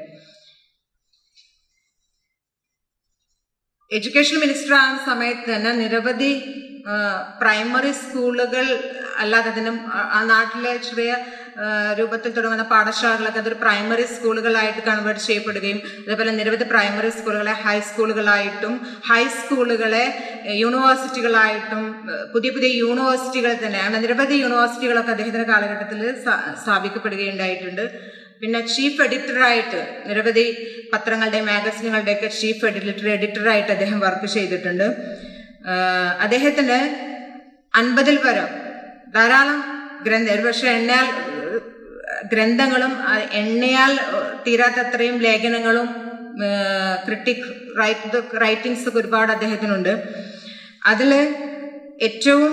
എഡ്യൂക്കേഷൻ മിനിസ്റ്റർ ആകുന്ന സമയത്ത് തന്നെ നിരവധി പ്രൈമറി സ്കൂളുകൾ അല്ലാതെ അതിനും ആ- ആ നാട്ടിലെ ചെറിയ ആ, രൂപത്തിൽ തുടങ്ങുന്ന പാഠശാലകളൊക്കെ അതൊരു പ്രൈമറി സ്കൂളുകളായിട്ട് കൺവേർട്ട് ചെയ്യപ്പെടുകയും അതേപോലെ നിരവധി പ്രൈമറി സ്കൂളുകളെ ഹൈസ്കൂളുകളായിട്ടും ഹൈസ്കൂളുകളെ എഹ്, യൂണിവേഴ്സിറ്റികളായിട്ടും ഏഹ്, പുതിയ പുതിയ യൂണിവേഴ്സിറ്റികൾ തന്നെ അങ്ങനെ നിരവധി യൂണിവേഴ്സിറ്റികളൊക്കെ അദ്ദേഹത്തിന്റെ കാലഘട്ടത്തിൽ സ്ഥാ- സ്ഥാപിക്കപ്പെടുകയുണ്ടായിട്ടുണ്ട് പിന്നെ ചീഫ് എഡിറ്ററായിട്ട് നിരവധി പത്രങ്ങളുടെ മാഗസിനുകളുടെയൊക്കെ ചീഫ് എഡിറ്റർ എഡിറ്ററായിട്ട് അദ്ദേഹം വർക്ക് ചെയ്തിട്ടുണ്ട് ആഹ് അദ്ദേഹത്തിന് അൻപതിൽ പരം ധാരാളം ഗ്രന്ഥ ഒരുപക്ഷെ എണ്ണയാൽ ഏഹ്, ഗ്രന്ഥങ്ങളും ആ, എണ്ണയാൽ ഏഹ്, തീരാത്തത്രയും ലേഖനങ്ങളും ക്രിട്ടിക് റൈറ്റ് റൈറ്റിംഗ്സ് ഒക്കെ ഒരുപാട് അദ്ദേഹത്തിനുണ്ട് അതിൽ ഏറ്റവും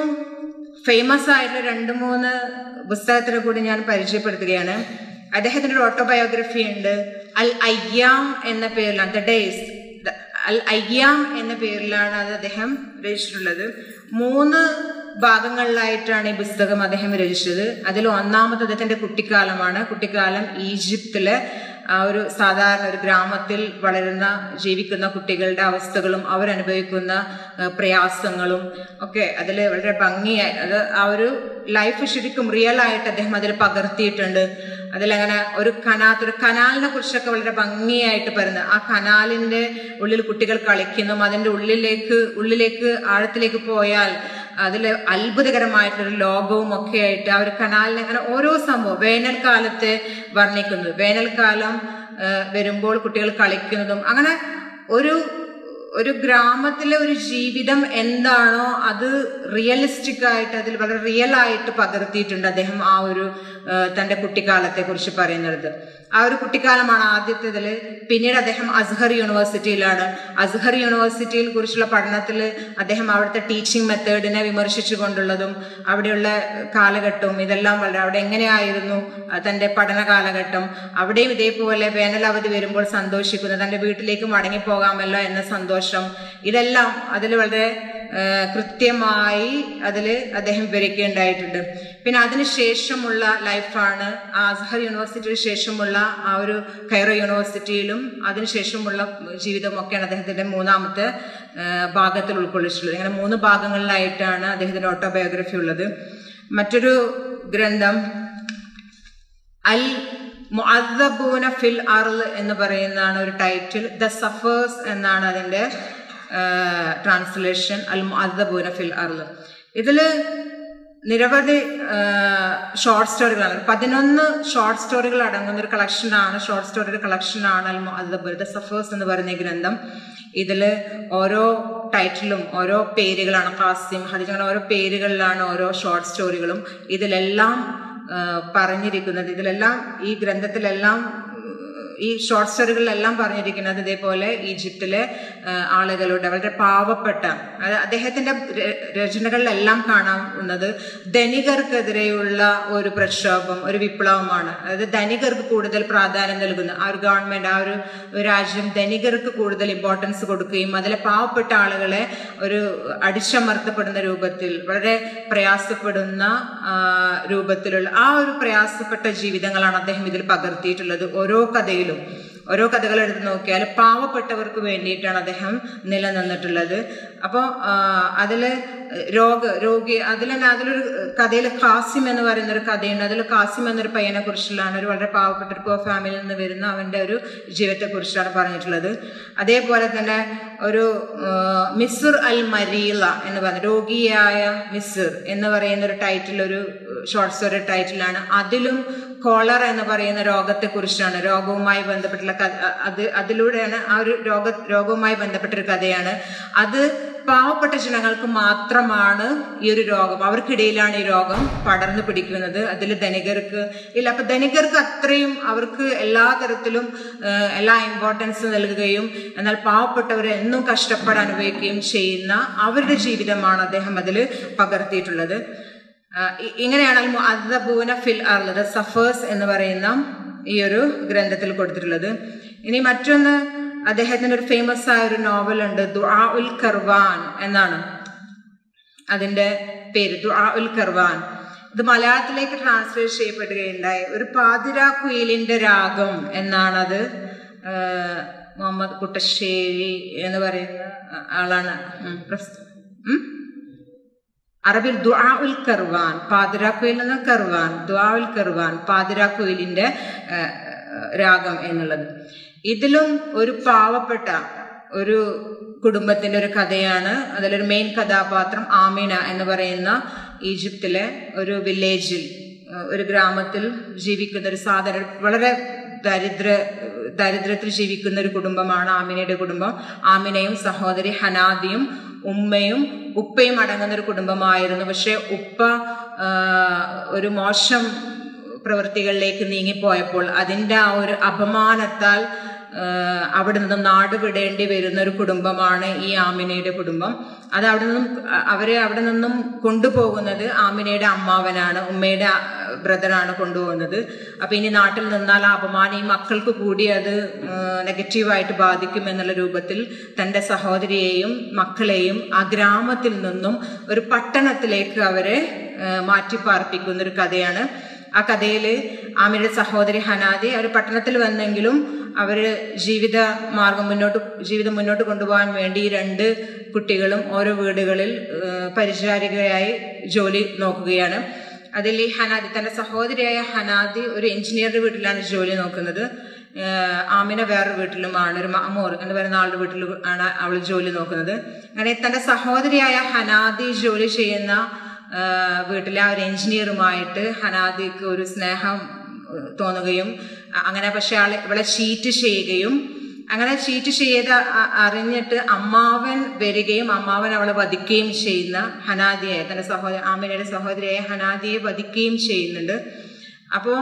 ഫേമസ് ആയിട്ടുള്ള രണ്ട് മൂന്ന് പുസ്തകത്തിനെ കൂടി ഞാൻ പരിചയപ്പെടുത്തുകയാണ് അദ്ദേഹത്തിന്റെ ഒരു ഓട്ടോബയോഗ്രഫി ഉണ്ട് അൽ അയ്യാം എന്ന പേരിലാണ് ദ ഡേയ്സ് അൽ അയ്യാം എന്ന പേരിലാണ് അത് അദ്ദേഹം രചിച്ചിട്ടുള്ളത് മൂന്ന് ഭാഗങ്ങളിലായിട്ടാണ് ഈ പുസ്തകം അദ്ദേഹം രചിച്ചത് അതിൽ ഒന്നാമത്തെ അദ്ദേഹത്തിന്റെ കുട്ടിക്കാലമാണ് കുട്ടിക്കാലം ഈജിപ്തിലെ ആ ഒരു സാധാരണ ഒരു ഗ്രാമത്തിൽ വളരുന്ന ജീവിക്കുന്ന കുട്ടികളുടെ അവസ്ഥകളും അവരനുഭവിക്കുന്ന ആ, പ്രയാസങ്ങളും ഒക്കെ അതിൽ വളരെ ഭംഗിയായി അത് ആ ഒരു ലൈഫ് ശരിക്കും റിയൽ ആയിട്ട് അദ്ദേഹം അതിൽ പകർത്തിയിട്ടുണ്ട് അതിലങ്ങനെ ഒരു കനാത്ത് ഒരു കനാലിനെ കുറിച്ചൊക്കെ വളരെ ഭംഗിയായിട്ട് പറയുന്നത് ആ കനാലിന്റെ ഉള്ളിൽ കുട്ടികൾ കളിക്കുന്നു അതിന്റെ ഉള്ളിലേക്ക് ഉള്ളിലേക്ക് ആഴത്തിലേക്ക് പോയാൽ അതിൽ അത്ഭുതകരമായിട്ടൊരു ലോകവും ഒക്കെ ആയിട്ട് ആ ഒരു കനാലിനെ അങ്ങനെ ഓരോ സംഭവം വേനൽക്കാലത്തെ വർണ്ണിക്കുന്നത് വേനൽക്കാലം ആ, വരുമ്പോൾ കുട്ടികൾ കളിക്കുന്നതും അങ്ങനെ ഒരു ഒരു ഗ്രാമത്തിലെ ഒരു ജീവിതം എന്താണോ അത് റിയലിസ്റ്റിക് ആയിട്ട് അതിൽ വളരെ റിയൽ ആയിട്ട് പകർത്തിയിട്ടുണ്ട് അദ്ദേഹം ആ ഒരു ആ, തന്റെ കുട്ടിക്കാലത്തെ കുറിച്ച് പറയുന്നത് ആ ഒരു കുട്ടിക്കാലമാണ് ആദ്യത്തേതിൽ പിന്നീട് അദ്ദേഹം അസ്ഹർ യൂണിവേഴ്സിറ്റിയിലാണ് അസ്ഹർ യൂണിവേഴ്സിറ്റിയിൽ കുറിച്ചുള്ള പഠനത്തിൽ അദ്ദേഹം അവിടുത്തെ ടീച്ചിങ് മെത്തേഡിനെ വിമർശിച്ചു കൊണ്ടുള്ളതും അവിടെയുള്ള കാലഘട്ടവും ഇതെല്ലാം വളരെ അവിടെ എങ്ങനെയായിരുന്നു ആ, തന്റെ പഠന കാലഘട്ടം അവിടെയും ഇതേപോലെ വേനൽ അവധി വരുമ്പോൾ സന്തോഷിക്കുന്നു തന്റെ വീട്ടിലേക്ക് മടങ്ങി പോകാമല്ലോ എന്ന സന്തോഷം ഇതെല്ലാം അതിൽ വളരെ ആ, കൃത്യമായി അതിൽ അദ്ദേഹം വിവരിക്കുകയുണ്ടായിട്ടുണ്ട് പിന്നെ അതിനുശേഷമുള്ള ലൈഫാണ് ആ അസ്ഹർ യൂണിവേഴ്സിറ്റിക്ക് ശേഷമുള്ള ആ ഒരു കൈറോ യൂണിവേഴ്സിറ്റിയിലും അതിനുശേഷമുള്ള ജീവിതമൊക്കെയാണ് അദ്ദേഹത്തിന്റെ മൂന്നാമത്തെ ആ, ഭാഗത്തിൽ ഉൾക്കൊള്ളിച്ചിട്ടുള്ളത് ഇങ്ങനെ മൂന്ന് ഭാഗങ്ങളിലായിട്ടാണ് അദ്ദേഹത്തിന്റെ ഓട്ടോബയോഗ്രഫി ഉള്ളത് മറ്റൊരു ഗ്രന്ഥം അൽ മുഅദ്ദബൂന ഫിൽ അർൾ എന്ന് പറയുന്നതാണ് ഒരു ടൈറ്റിൽ ദ സഫേഴ്സ് എന്നാണ് അതിന്റെ ട്രാൻസ്ലേഷൻ അൽ മുഅദ്ദബൂന ഫിൽ അർൾ ഇതില് നിരവധി ഷോർട്ട് സ്റ്റോറികളാണ് പതിനൊന്ന് ഷോർട്ട് സ്റ്റോറികൾ അടങ്ങുന്ന ഒരു കളക്ഷനാണ് ഷോർട്ട് സ്റ്റോറിയുടെ കളക്ഷനാണ് അൽ മുഅദ്ദബ് ദ സഫേഴ്സ് എന്ന് പറയുന്ന ഈ ഗ്രന്ഥം ഇതിൽ ഓരോ ടൈറ്റിലും ഓരോ പേരുകളാണ് ഖാസിം ഹദീജ് അങ്ങനെ ഓരോ പേരുകളിലാണ് ഓരോ ഷോർട്ട് സ്റ്റോറികളും ഇതിലെല്ലാം ആ, പറഞ്ഞിരിക്കുന്നത് ഇതിലെല്ലാം ഈ ഗ്രന്ഥത്തിലെല്ലാം ഉം, ഈ ഷോർട്ട് സ്റ്റോറികളിലെല്ലാം പറഞ്ഞിരിക്കുന്നത് ഇതേപോലെ ഈജിപ്തിലെ ആ, ആളുകളുടെ വളരെ പാവപ്പെട്ട അത് അദ്ദേഹത്തിന്റെ ര- രചനകളിലെല്ലാം കാണാവുന്നത് ധനികർക്കെതിരെയുള്ള ഒരു പ്രക്ഷോഭം ഒരു വിപ്ലവമാണ് അതായത് ധനികർക്ക് കൂടുതൽ പ്രാധാന്യം നൽകുന്ന ആ ഒരു ഗവൺമെന്റ് ആ ഒരു രാജ്യം ധനികർക്ക് കൂടുതൽ ഇമ്പോർട്ടൻസ് കൊടുക്കുകയും അതിലെ പാവപ്പെട്ട ആളുകളെ ഒരു അടിച്ചമർത്തപ്പെടുന്ന രൂപത്തിൽ വളരെ പ്രയാസപ്പെടുന്ന ആ, രൂപത്തിലുള്ള ആ ഒരു പ്രയാസപ്പെട്ട ജീവിതങ്ങളാണ് അദ്ദേഹം ഇതിൽ പകർത്തിയിട്ടുള്ളത് ഓരോ കഥയിലും ഓരോ കഥകൾ എടുത്ത് നോക്കിയാൽ പാവപ്പെട്ടവർക്ക് വേണ്ടിയിട്ടാണ് അദ്ദേഹം നിലനിന്നിട്ടുള്ളത് അപ്പോൾ അതിൽ രോഗ രോഗി അതിൽ തന്നെ അതിലൊരു കഥയിൽ കാസിം എന്ന് പറയുന്ന ഒരു കഥയുണ്ട് അതിൽ കാസിം എന്നൊരു പയ്യനെ കുറിച്ചുള്ളതാണ് ഒരു വളരെ പാവപ്പെട്ട ഒരു പോ ഫാമിലിയിൽ നിന്ന് വരുന്ന അവൻ്റെ ഒരു ജീവിതത്തെ കുറിച്ചാണ് പറഞ്ഞിട്ടുള്ളത് അതേപോലെ തന്നെ ഒരു മിസ്ർ അൽ മരീല എന്ന് പറഞ്ഞ രോഗിയായ മിസ്ർ എന്ന് പറയുന്ന ഒരു ടൈറ്റിൽ ഒരു ഷോർട്ട് സ്റ്റോറി ടൈറ്റിലാണ് അതിലും കോളർ എന്ന് പറയുന്ന രോഗത്തെക്കുറിച്ചാണ് രോഗവുമായി ബന്ധപ്പെട്ടുള്ള കഥ അത് അതിലൂടെയാണ് ആ ഒരു രോഗ രോഗവുമായി ബന്ധപ്പെട്ടൊരു കഥയാണ് അത് പാവപ്പെട്ട ജനങ്ങൾക്ക് മാത്രമാണ് ഈ ഒരു രോഗം അവർക്കിടയിലാണ് ഈ രോഗം പടർന്നു പിടിക്കുന്നത് അതിൽ ധനികർക്ക് ഇല്ല അപ്പൊ ധനികർക്ക് അത്രയും അവർക്ക് എല്ലാ തരത്തിലും എല്ലാ ഇമ്പോർട്ടൻസ് നൽകുകയും എന്നാൽ പാവപ്പെട്ടവർ എന്നും കഷ്ടപ്പാട് അനുഭവിക്കുകയും ചെയ്യുന്ന അവരുടെ ജീവിതമാണ് അദ്ദേഹം അതിൽ പകർത്തിയിട്ടുള്ളത് ഇങ്ങനെയാണ് അദ്ബൂന ഫിൽ അർലത് സഫേഴ്സ് എന്ന് പറയുന്ന ഈ ഒരു ഗ്രന്ഥത്തിൽ കൊടുത്തിട്ടുള്ളത് ഇനി മറ്റൊന്ന് അദ്ദേഹത്തിന് ഒരു ഫേമസ് ആയ ഒരു നോവൽ ഉണ്ട് ദുആ ഉൽ കർവാൻ എന്നാണ് അതിന്റെ പേര് ദുആ ഉൽ കർവാൻ ഇത് മലയാളത്തിലേക്ക് ട്രാൻസ്ലേറ്റ് ചെയ്യപ്പെടുകയുണ്ടായി ഒരു പാതിരാ കുയിലിന്റെ രാഗം എന്നാണത് മുഹമ്മദ് കുട്ടശ്ശേരി എന്ന് പറയുന്ന ആളാണ് അറബിൽ ദുആ ഉൽ കർവാൻ പാതിരാക്കുയിൽ നിന്ന് കർവാൻ ദുആ ഉൽ കർവാൻ പാതിരാക്കുയിലിന്റെ രാഗം എന്നുള്ളത് ഇതിലും ഒരു പാവപ്പെട്ട ഒരു കുടുംബത്തിന്റെ ഒരു കഥയാണ് അതിലൊരു മെയിൻ കഥാപാത്രം ആമിന എന്ന് പറയുന്ന ഈജിപ്തിലെ ഒരു വില്ലേജിൽ ഒരു ഗ്രാമത്തിൽ ജീവിക്കുന്ന ഒരു സാധാരണ വളരെ ദരിദ്ര ദരിദ്രത്തിൽ ജീവിക്കുന്ന ഒരു കുടുംബമാണ് ആമിനയുടെ കുടുംബം ആമിനയും സഹോദരി ഹനാദിയും ഉമ്മയും ഉപ്പയും അടങ്ങുന്ന ഒരു കുടുംബമായിരുന്നു പക്ഷെ ഉപ്പ ഒരു മോശം പ്രവൃത്തികളിലേക്ക് നീങ്ങിപ്പോയപ്പോൾ അതിൻ്റെ ആ ഒരു അപമാനത്താൽ അവിടെ നിന്നും നാട് വിടേണ്ടി വരുന്ന ഒരു കുടുംബമാണ് ഈ ആമിനയുടെ കുടുംബം അത് അവിടെ നിന്നും അവരെ അവിടെ നിന്നും കൊണ്ടുപോകുന്നത് ആമിനയുടെ അമ്മാവനാണ് ഉമ്മയുടെ ബ്രദറാണ് കൊണ്ടുപോകുന്നത് അപ്പൊ ഇനി നാട്ടിൽ നിന്നാൽ ആ അപമാനം ഈ മക്കൾക്ക് കൂടി അത് നെഗറ്റീവായിട്ട് ബാധിക്കും എന്നുള്ള രൂപത്തിൽ തൻ്റെ സഹോദരിയെയും മക്കളെയും ആ ഗ്രാമത്തിൽ നിന്നും ഒരു പട്ടണത്തിലേക്ക് അവരെ മാറ്റിപ്പാർപ്പിക്കുന്ന ഒരു കഥയാണ് ആ കഥയിൽ ആമിയുടെ സഹോദരി ഹനാദി അവർ പട്ടണത്തിൽ വന്നെങ്കിലും അവർ ജീവിത മാർഗം മുന്നോട്ട് ജീവിതം മുന്നോട്ട് കൊണ്ടുപോകാൻ വേണ്ടി രണ്ട് കുട്ടികളും ഓരോ വീടുകളിൽ പരിചാരികയായി ജോലി നോക്കുകയാണ് അതിൽ ഈ ഹനാദി തൻ്റെ സഹോദരിയായ ഹനാദി ഒരു എഞ്ചിനീയറുടെ വീട്ടിലാണ് ജോലി നോക്കുന്നത് ആമിന വേറൊരു വീട്ടിലുമാണ് ഒരു മമോർ എന്ന് പറയുന്ന ആളുടെ വീട്ടിൽ ആണ് അവൾ ജോലി നോക്കുന്നത് അങ്ങനെ തൻ്റെ സഹോദരിയായ ഹനാദി ജോലി ചെയ്യുന്ന വീട്ടിലെ ആ ഒരു എഞ്ചിനീയറുമായിട്ട് ഹനാദിക്ക് ഒരു സ്നേഹം തോന്നുകയും അങ്ങനെ പക്ഷെ ആളെ ഇവളെ ചീറ്റ് ചെയ്യുകയും അങ്ങനെ ചീറ്റ് ചെയ്ത് അറിഞ്ഞിട്ട് അമ്മാവൻ വരികയും അമ്മാവൻ അവളെ വധിക്കുകയും ചെയ്യുന്ന ഹനാദിയെ തന്റെ സഹോദര ആമിനയുടെ സഹോദരിയായ ഹനാദിയെ വധിക്കുകയും ചെയ്യുന്നുണ്ട് അപ്പോൾ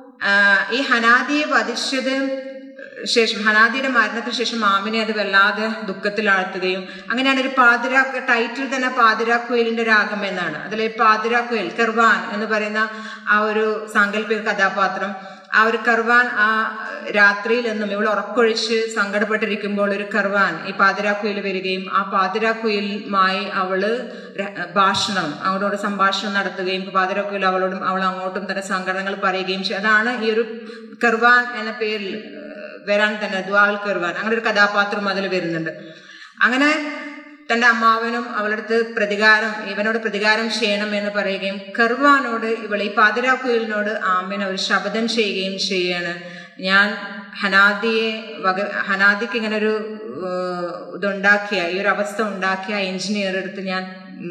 ഈ ഹനാദിയെ വധിച്ചത് ശേഷം ഹനാദിയുടെ മരണത്തിന് ശേഷം മാമിനെ അത് വല്ലാതെ ദുഃഖത്തിലാഴ്ത്തുകയും അങ്ങനെയാണ് ഒരു പാതിരാ ടൈറ്റിൽ തന്നെ പാതിരാക്കുയലിന്റെ രാഗം എന്നാണ് അതിൽ പാതിരാക്കുയൽ കർവാൻ എന്ന് പറയുന്ന ആ ഒരു സാങ്കല്പിക കഥാപാത്രം ആ ഒരു കർവാൻ ആ രാത്രിയിൽ എന്നും ഇവൾ ഉറക്കൊഴിച്ച് സങ്കടപ്പെട്ടിരിക്കുമ്പോൾ ഒരു കർവാൻ ഈ പാതിരാക്കുയിൽ വരികയും ആ പാതിരാക്കുയിലുമായി അവള് ഭാഷണം അവളോട് സംഭാഷണം നടത്തുകയും പാതിരാക്കുയിൽ അവളോടും അവൾ അങ്ങോട്ടും തന്നെ സങ്കടങ്ങൾ പറയുകയും ചെയ്യും അതാണ് ഈ ഒരു കർവാൻ എന്ന പേരിൽ വരാൻ തന്നെ ദ്വാൽ കർവാൻ അങ്ങനെ ഒരു കഥാപാത്രം അതിൽ വരുന്നുണ്ട് അങ്ങനെ തന്റെ അമ്മാവനും അവളടുത്ത് പ്രതികാരം ഇവനോട് പ്രതികാരം ചെയ്യണം എന്ന് പറയുകയും കർവാനോട് ഇവൾ ഈ പാതിരാക്കുയിലിനോട് ആമിന ഒരു ശപഥം ചെയ്യുകയും ചെയ്യാണ് ഞാൻ ഹനാദിയെ വക ഹനാദിക്ക് ഇങ്ങനെ ഒരു ഇതുണ്ടാക്കിയ ഈ ഒരു അവസ്ഥ ഉണ്ടാക്കിയ എഞ്ചിനീയർ അടുത്ത് ഞാൻ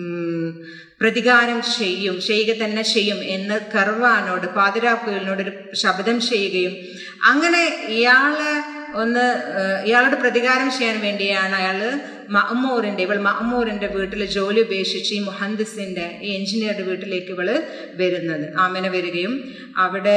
പ്രതികാരം ചെയ്യും ചെയ്യുക തന്നെ ചെയ്യും എന്ന് കർവാനോട് പാതിരാക്കുയിലിനോട് ഒരു ശബ്ദം ചെയ്യുകയും അങ്ങനെ ഇയാളെ ഒന്ന് ഇയാളോട് പ്രതികാരം ചെയ്യാൻ വേണ്ടിയാണ് അയാൾ മഅമൂറിന്റെ ഇവൾ മഅമൂറിന്റെ വീട്ടിൽ ജോലി ഉപേക്ഷിച്ച് ഈ മുഹന്ദിസിന്റെ ഈ എഞ്ചിനീയറുടെ വീട്ടിലേക്ക് ഇവള് വരുന്നത് ആമിന വരികയും അവിടെ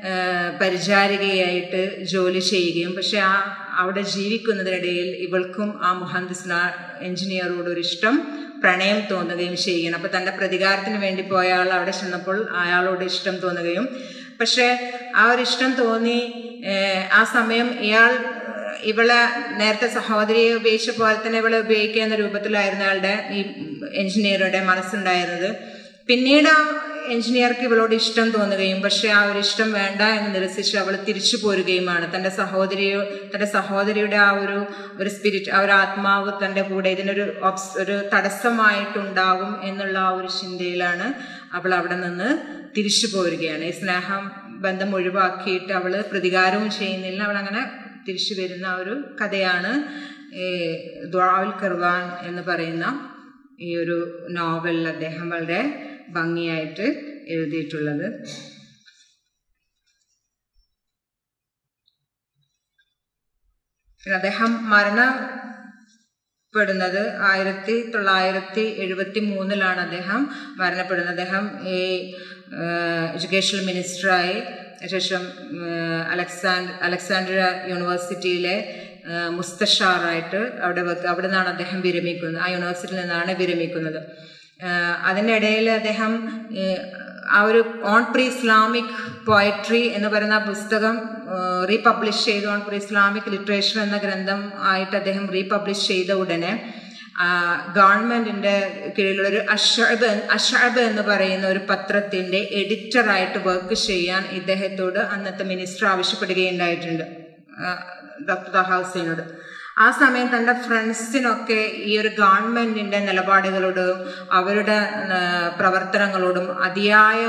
പരിചാരികയായിട്ട് ജോലി ചെയ്യുകയും പക്ഷെ ആ അവിടെ ജീവിക്കുന്നതിനിടയിൽ ഇവൾക്കും ആ മുഹന്ദിസിന് ആ എഞ്ചിനീയറോട് ഒരു ഇഷ്ടം പ്രണയം തോന്നുകയും ചെയ്യുകയാണ് അപ്പൊ തന്റെ പ്രതികാരത്തിന് വേണ്ടി പോയ ആൾ അവിടെ ചെന്നപ്പോൾ അയാളോട് ഇഷ്ടം തോന്നുകയും പക്ഷെ ആ ഒരു ഇഷ്ടം തോന്നി ആ സമയം ഇയാൾ ഇവളെ നേരത്തെ സഹോദരിയെ ഉപയോഗിച്ച പോലെ തന്നെ ഇവളെ ഉപയോഗിക്കുന്ന രൂപത്തിലായിരുന്നു അയാളുടെ ഈ എഞ്ചിനീയറുടെ മനസ്സുണ്ടായിരുന്നത് പിന്നീട് എഞ്ചിനീയർക്ക് ഇവളോട് ഇഷ്ടം തോന്നുകയും പക്ഷെ ആ ഒരു ഇഷ്ടം വേണ്ട എന്ന് നിരസിച്ച് അവൾ തിരിച്ചു പോരുകയുമാണ് തന്റെ സഹോദരിയോ തന്റെ സഹോദരിയുടെ ആ ഒരു ഒരു സ്പിരിറ്റ് ആ ഒരു ആത്മാവ് തന്റെ കൂടെ ഇതിനൊരു ഒബ്സ് ഒരു തടസ്സമായിട്ടുണ്ടാകും എന്നുള്ള ആ ഒരു ചിന്തയിലാണ് അവൾ അവിടെ നിന്ന് തിരിച്ചു പോരുകയാണ് ഈ സ്നേഹം ബന്ധം ഒഴിവാക്കിയിട്ട് അവൾ പ്രതികാരവും ചെയ്യുന്നില്ല അവൾ അങ്ങനെ തിരിച്ചു വരുന്ന ഒരു കഥയാണ് ദ്വാവുൽ കർവാൻ എന്ന് പറയുന്ന ഈ ഒരു നോവലിൽ അദ്ദേഹം വളരെ ഭംഗിയായിട്ട് എഴുതിയിട്ടുള്ളത് അദ്ദേഹം മരണപ്പെടുന്നത് ആയിരത്തി തൊള്ളായിരത്തി എഴുപത്തി മൂന്നിലാണ് അദ്ദേഹം മരണപ്പെടുന്നത് അദ്ദേഹം ഈ എഡ്യൂക്കേഷണൽ മിനിസ്റ്ററായി ശേഷം അലക്സാൻഡ് അലക്സാൻഡ്രിയ യൂണിവേഴ്സിറ്റിയിലെ മുസ്തഷാറായിട്ട് അവിടെ അവിടെ നിന്നാണ് അദ്ദേഹം വിരമിക്കുന്നത് ആ യൂണിവേഴ്സിറ്റിയിൽ നിന്നാണ് വിരമിക്കുന്നത് അതിനിടയിൽ അദ്ദേഹം ആ ഒരു ഓൺ പ്രീ ഇസ്ലാമിക് പോയട്രി എന്ന് പറയുന്ന പുസ്തകം റീപബ്ലിഷ് ചെയ്ത് ഓൺ പ്രീ ഇസ്ലാമിക് ലിറ്ററേച്ചർ എന്ന ഗ്രന്ഥം ആയിട്ട് അദ്ദേഹം റീപബ്ലിഷ് ചെയ്ത ഉടനെ ഗവൺമെന്റിന്റെ കീഴിലുള്ള ഒരു അഷബ് അഷബ് എന്ന് പറയുന്ന ഒരു പത്രത്തിന്റെ എഡിറ്ററായിട്ട് വർക്ക് ചെയ്യാൻ ഇദ്ദേഹത്തോട് അന്നത്തെ മിനിസ്റ്റർ ആവശ്യപ്പെടുകയുണ്ടായിട്ടുണ്ട് ഡോക്ടർ തഹാസേനോട് ആ സമയം തൻ്റെ ഫ്രണ്ട്സിനൊക്കെ ഈ ഒരു ഗവൺമെന്റിന്റെ നിലപാടുകളോടും അവരുടെ പ്രവർത്തനങ്ങളോടും അതിയായ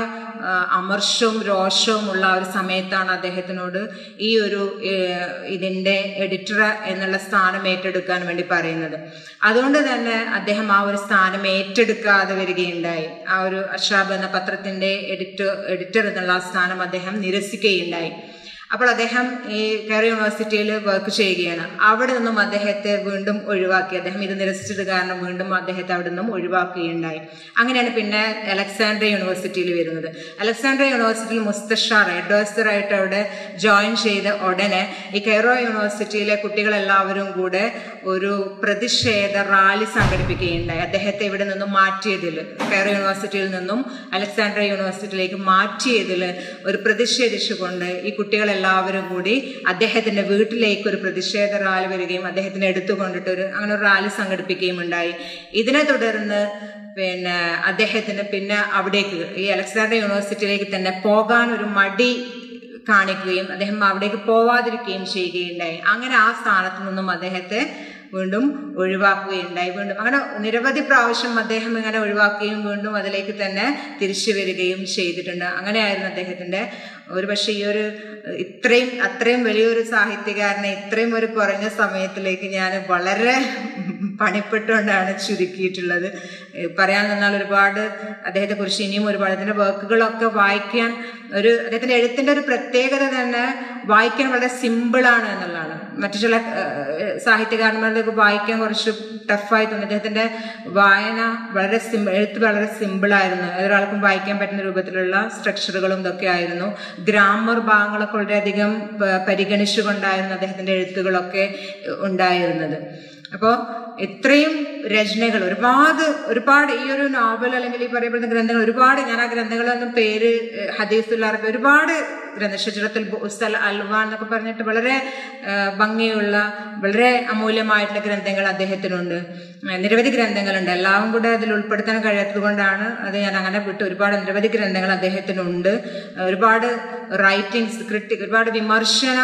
അമർഷവും രോഷവും ഉള്ള ഒരു സമയത്താണ് അദ്ദേഹത്തിനോട് ഈ ഒരു ഇതിന്റെ എഡിറ്റർ എന്നുള്ള സ്ഥാനം ഏറ്റെടുക്കാൻ വേണ്ടി പറയുന്നത് അതുകൊണ്ട് തന്നെ അദ്ദേഹം ആ ഒരു സ്ഥാനം ഏറ്റെടുക്കാതെ വരികയുണ്ടായി ആ ഒരു അഷാബ് എന്ന പത്രത്തിന്റെ എഡിറ്റർ എഡിറ്റർ എന്നുള്ള ആ സ്ഥാനം അദ്ദേഹം നിരസിക്കുകയുണ്ടായി അപ്പോൾ അദ്ദേഹം ഈ കയർ യൂണിവേഴ്സിറ്റിയിൽ വർക്ക് ചെയ്യുകയാണ് അവിടെ നിന്നും അദ്ദേഹത്തെ വീണ്ടും ഒഴിവാക്കി അദ്ദേഹം ഇത് നിരസിച്ചത് കാരണം വീണ്ടും അദ്ദേഹത്തെ അവിടെ നിന്നും ഒഴിവാക്കുകയുണ്ടായി അങ്ങനെയാണ് പിന്നെ അലക്സാണ്ട്രിയ യൂണിവേഴ്സിറ്റിയിൽ വരുന്നത് അലക്സാണ്ട്രിയ യൂണിവേഴ്സിറ്റിയിൽ മുസ്തഷാർ അഡ്വൈസറായിട്ട് അവിടെ ജോയിൻ ചെയ്ത ഉടനെ ഈ കൈറോ യൂണിവേഴ്സിറ്റിയിലെ കുട്ടികളെല്ലാവരും കൂടെ ഒരു പ്രതിഷേധ റാലി സംഘടിപ്പിക്കുകയുണ്ടായി അദ്ദേഹത്തെ ഇവിടെ നിന്നും മാറ്റിയതിൽ കൈറോ യൂണിവേഴ്സിറ്റിയിൽ നിന്നും അലക്സാണ്ട്രിയ യൂണിവേഴ്സിറ്റിയിലേക്ക് മാറ്റിയതിൽ ഒരു പ്രതിഷേധിച്ചുകൊണ്ട് ഈ കുട്ടികളെല്ലാം എല്ലാവരും കൂടി അദ്ദേഹത്തിന്റെ വീട്ടിലേക്ക് ഒരു പ്രതിഷേധ റാലി വരികയും അദ്ദേഹത്തിനെ എടുത്തുകൊണ്ടിട്ട് ഒരു അങ്ങനെ ഒരു റാലി സംഘടിപ്പിക്കുകയും ഉണ്ടായി ഇതിനെ തുടർന്ന് പിന്നെ അദ്ദേഹത്തിന് പിന്നെ അവിടേക്ക് ഈ അലക്സാണ്ടർ യൂണിവേഴ്സിറ്റിയിലേക്ക് തന്നെ പോകാൻ ഒരു മടി കാണിക്കുകയും അദ്ദേഹം അവിടേക്ക് പോവാതിരിക്കുകയും ചെയ്യുകയുണ്ടായി അങ്ങനെ ആ സ്ഥാനത്ത് നിന്നും അദ്ദേഹത്തെ വീണ്ടും ഒഴിവാക്കുകയുണ്ടായി വീണ്ടും അങ്ങനെ നിരവധി പ്രാവശ്യം അദ്ദേഹം ഇങ്ങനെ ഒഴിവാക്കുകയും വീണ്ടും അതിലേക്ക് തന്നെ തിരിച്ചു വരികയും ചെയ്തിട്ടുണ്ട് അങ്ങനെയായിരുന്നു അദ്ദേഹത്തിന്റെ ഒരു പക്ഷേ ഈ ഒരു ഇത്രയും അത്രയും വലിയൊരു സാഹിത്യകാരനെ ഇത്രയും ഒരു കുറഞ്ഞ സമയത്തിലേക്ക് ഞാൻ വളരെ പണിപ്പെട്ടുകൊണ്ടാണ് ചുരുക്കിയിട്ടുള്ളത് പറയാൻ നിന്നാൽ ഒരുപാട് അദ്ദേഹത്തെ കുറിച്ച് ഇനിയും ഒരുപാട് അതിന്റെ വർക്കുകളൊക്കെ വായിക്കാൻ ഒരു അദ്ദേഹത്തിന്റെ എഴുത്തിന്റെ ഒരു പ്രത്യേകത തന്നെ വായിക്കാൻ വളരെ സിമ്പിളാണ് എന്നുള്ളതാണ് മറ്റു ചില സാഹിത്യകാരന്മാരുടെയൊക്കെ വായിക്കാൻ കുറച്ച് ടഫായി തോന്നി അദ്ദേഹത്തിന്റെ വായന വളരെ സിമ്പിൾ എഴുത്ത് വളരെ സിമ്പിളായിരുന്നു ഏതൊരാൾക്കും വായിക്കാൻ പറ്റുന്ന രൂപത്തിലുള്ള സ്ട്രക്ചറുകളും ഇതൊക്കെ ആയിരുന്നു ഗ്രാമർ ഭാഗങ്ങളൊക്കെ വളരെയധികം പരിഗണിച്ചുകൊണ്ടായിരുന്നു അദ്ദേഹത്തിന്റെ എഴുത്തുകളൊക്കെ ഉണ്ടായിരുന്നത് അപ്പോൾ ഇത്രയും രചനകൾ ഒരുപാട് ഒരുപാട് ഈ ഒരു നോവൽ അല്ലെങ്കിൽ ഈ പറയപ്പെടുന്ന ഗ്രന്ഥങ്ങൾ ഒരുപാട് ഞാൻ ആ ഗ്രന്ഥങ്ങളൊന്നും പേര് ഹദീസുല്ലാർക്ക് ഒരുപാട് ഗ്രന്ഥ ഷജറത്തുൽ ഉസ്തൽ അൽവാൻ എന്നൊക്കെ പറഞ്ഞിട്ട് വളരെ ഭംഗിയുള്ള വളരെ അമൂല്യമായിട്ടുള്ള ഗ്രന്ഥങ്ങൾ അദ്ദേഹത്തിനുണ്ട് നിരവധി ഗ്രന്ഥങ്ങളുണ്ട് എല്ലാം കൂടെ അതിൽ ഉൾപ്പെടുത്താൻ കഴിയാത്തത് കൊണ്ടാണ് അത് ഞാൻ അങ്ങനെ വിട്ട് ഒരുപാട് നിരവധി ഗ്രന്ഥങ്ങൾ അദ്ദേഹത്തിനുണ്ട് ഒരുപാട് റൈറ്റിംഗ്സ് ക്രിട്ടിക് ഒരുപാട് വിമർശന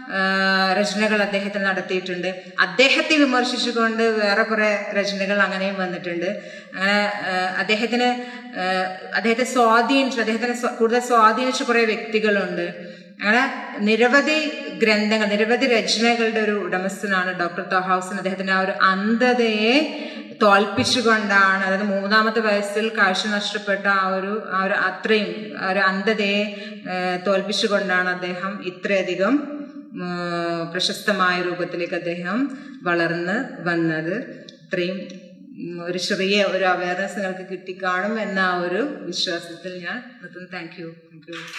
രചനകൾ അദ്ദേഹത്തിന് നടത്തിയിട്ടുണ്ട് അദ്ദേഹത്തെ വിമർശിച്ചുകൊണ്ട് വേറെ കുറെ രചനകൾ അങ്ങനെയും വന്നിട്ടുണ്ട് അങ്ങനെ അദ്ദേഹത്തിന് അദ്ദേഹത്തെ സ്വാധീനിച്ചു അദ്ദേഹത്തിനെ കൂടുതൽ സ്വാധീനിച്ച കുറെ വ്യക്തികളുണ്ട് അങ്ങനെ നിരവധി ഗ്രന്ഥങ്ങൾ നിരവധി രചനകളുടെ ഒരു ഉടമസ്ഥനാണ് ഡോക്ടർ തൊഹൌസൻ അദ്ദേഹത്തിന്റെ ആ ഒരു അന്ധതയെ തോൽപ്പിച്ചുകൊണ്ടാണ് അതായത് മൂന്നാമത്തെ വയസ്സിൽ കാഴ്ച നഷ്ടപ്പെട്ട ആ ഒരു ആ ഒരു അത്രയും ആ ഒരു അന്ധതയെ തോൽപ്പിച്ചുകൊണ്ടാണ് അദ്ദേഹം ഇത്രയധികം പ്രശസ്തമായ രൂപത്തിലേക്ക് അദ്ദേഹം വളർന്ന് വന്നത് ഇത്രയും ഒരു ചെറിയ ഒരു അവയർനെസ് നിങ്ങൾക്ക് കിട്ടിക്കാണും എന്ന ആ ഒരു വിശ്വാസത്തിൽ ഞാൻ നിർത്തുന്നു താങ്ക് യു താങ്ക് യു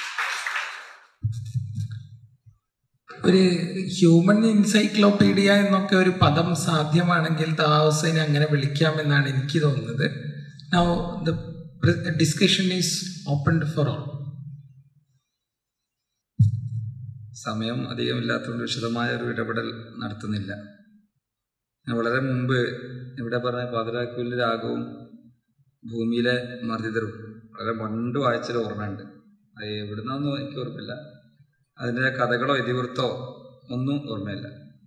ഒരു ഹ്യൂമൻ എൻസൈക്ലോപീഡിയ എന്നൊക്കെ ഒരു പദം സാധ്യമാണെങ്കിൽ താഹുസൈനെ അങ്ങനെ വിളിക്കാമെന്നാണ് എനിക്ക് തോന്നുന്നത് now the discussion is open for all സമയം അധികമില്ലാത്തതുകൊണ്ട് വിശദമായ ഒരു ഇടപെടൽ നടത്തുന്നില്ല ഞാൻ വളരെ മുമ്പ് ഇവിടെ പറഞ്ഞ പാതിരാക്കുവിലെ രാഗവും ഭൂമിയിലെ മർദ്ദിതരും വളരെ പണ്ട് വായിച്ചൊരു ഓർമ്മയുണ്ട് അത് എവിടുന്നൊന്നും എനിക്ക് ഓർമ്മയില്ല അതിൻ്റെ കഥകളോ ഇതിവൃത്തോ ഒന്നും ഓർമ്മയില്ല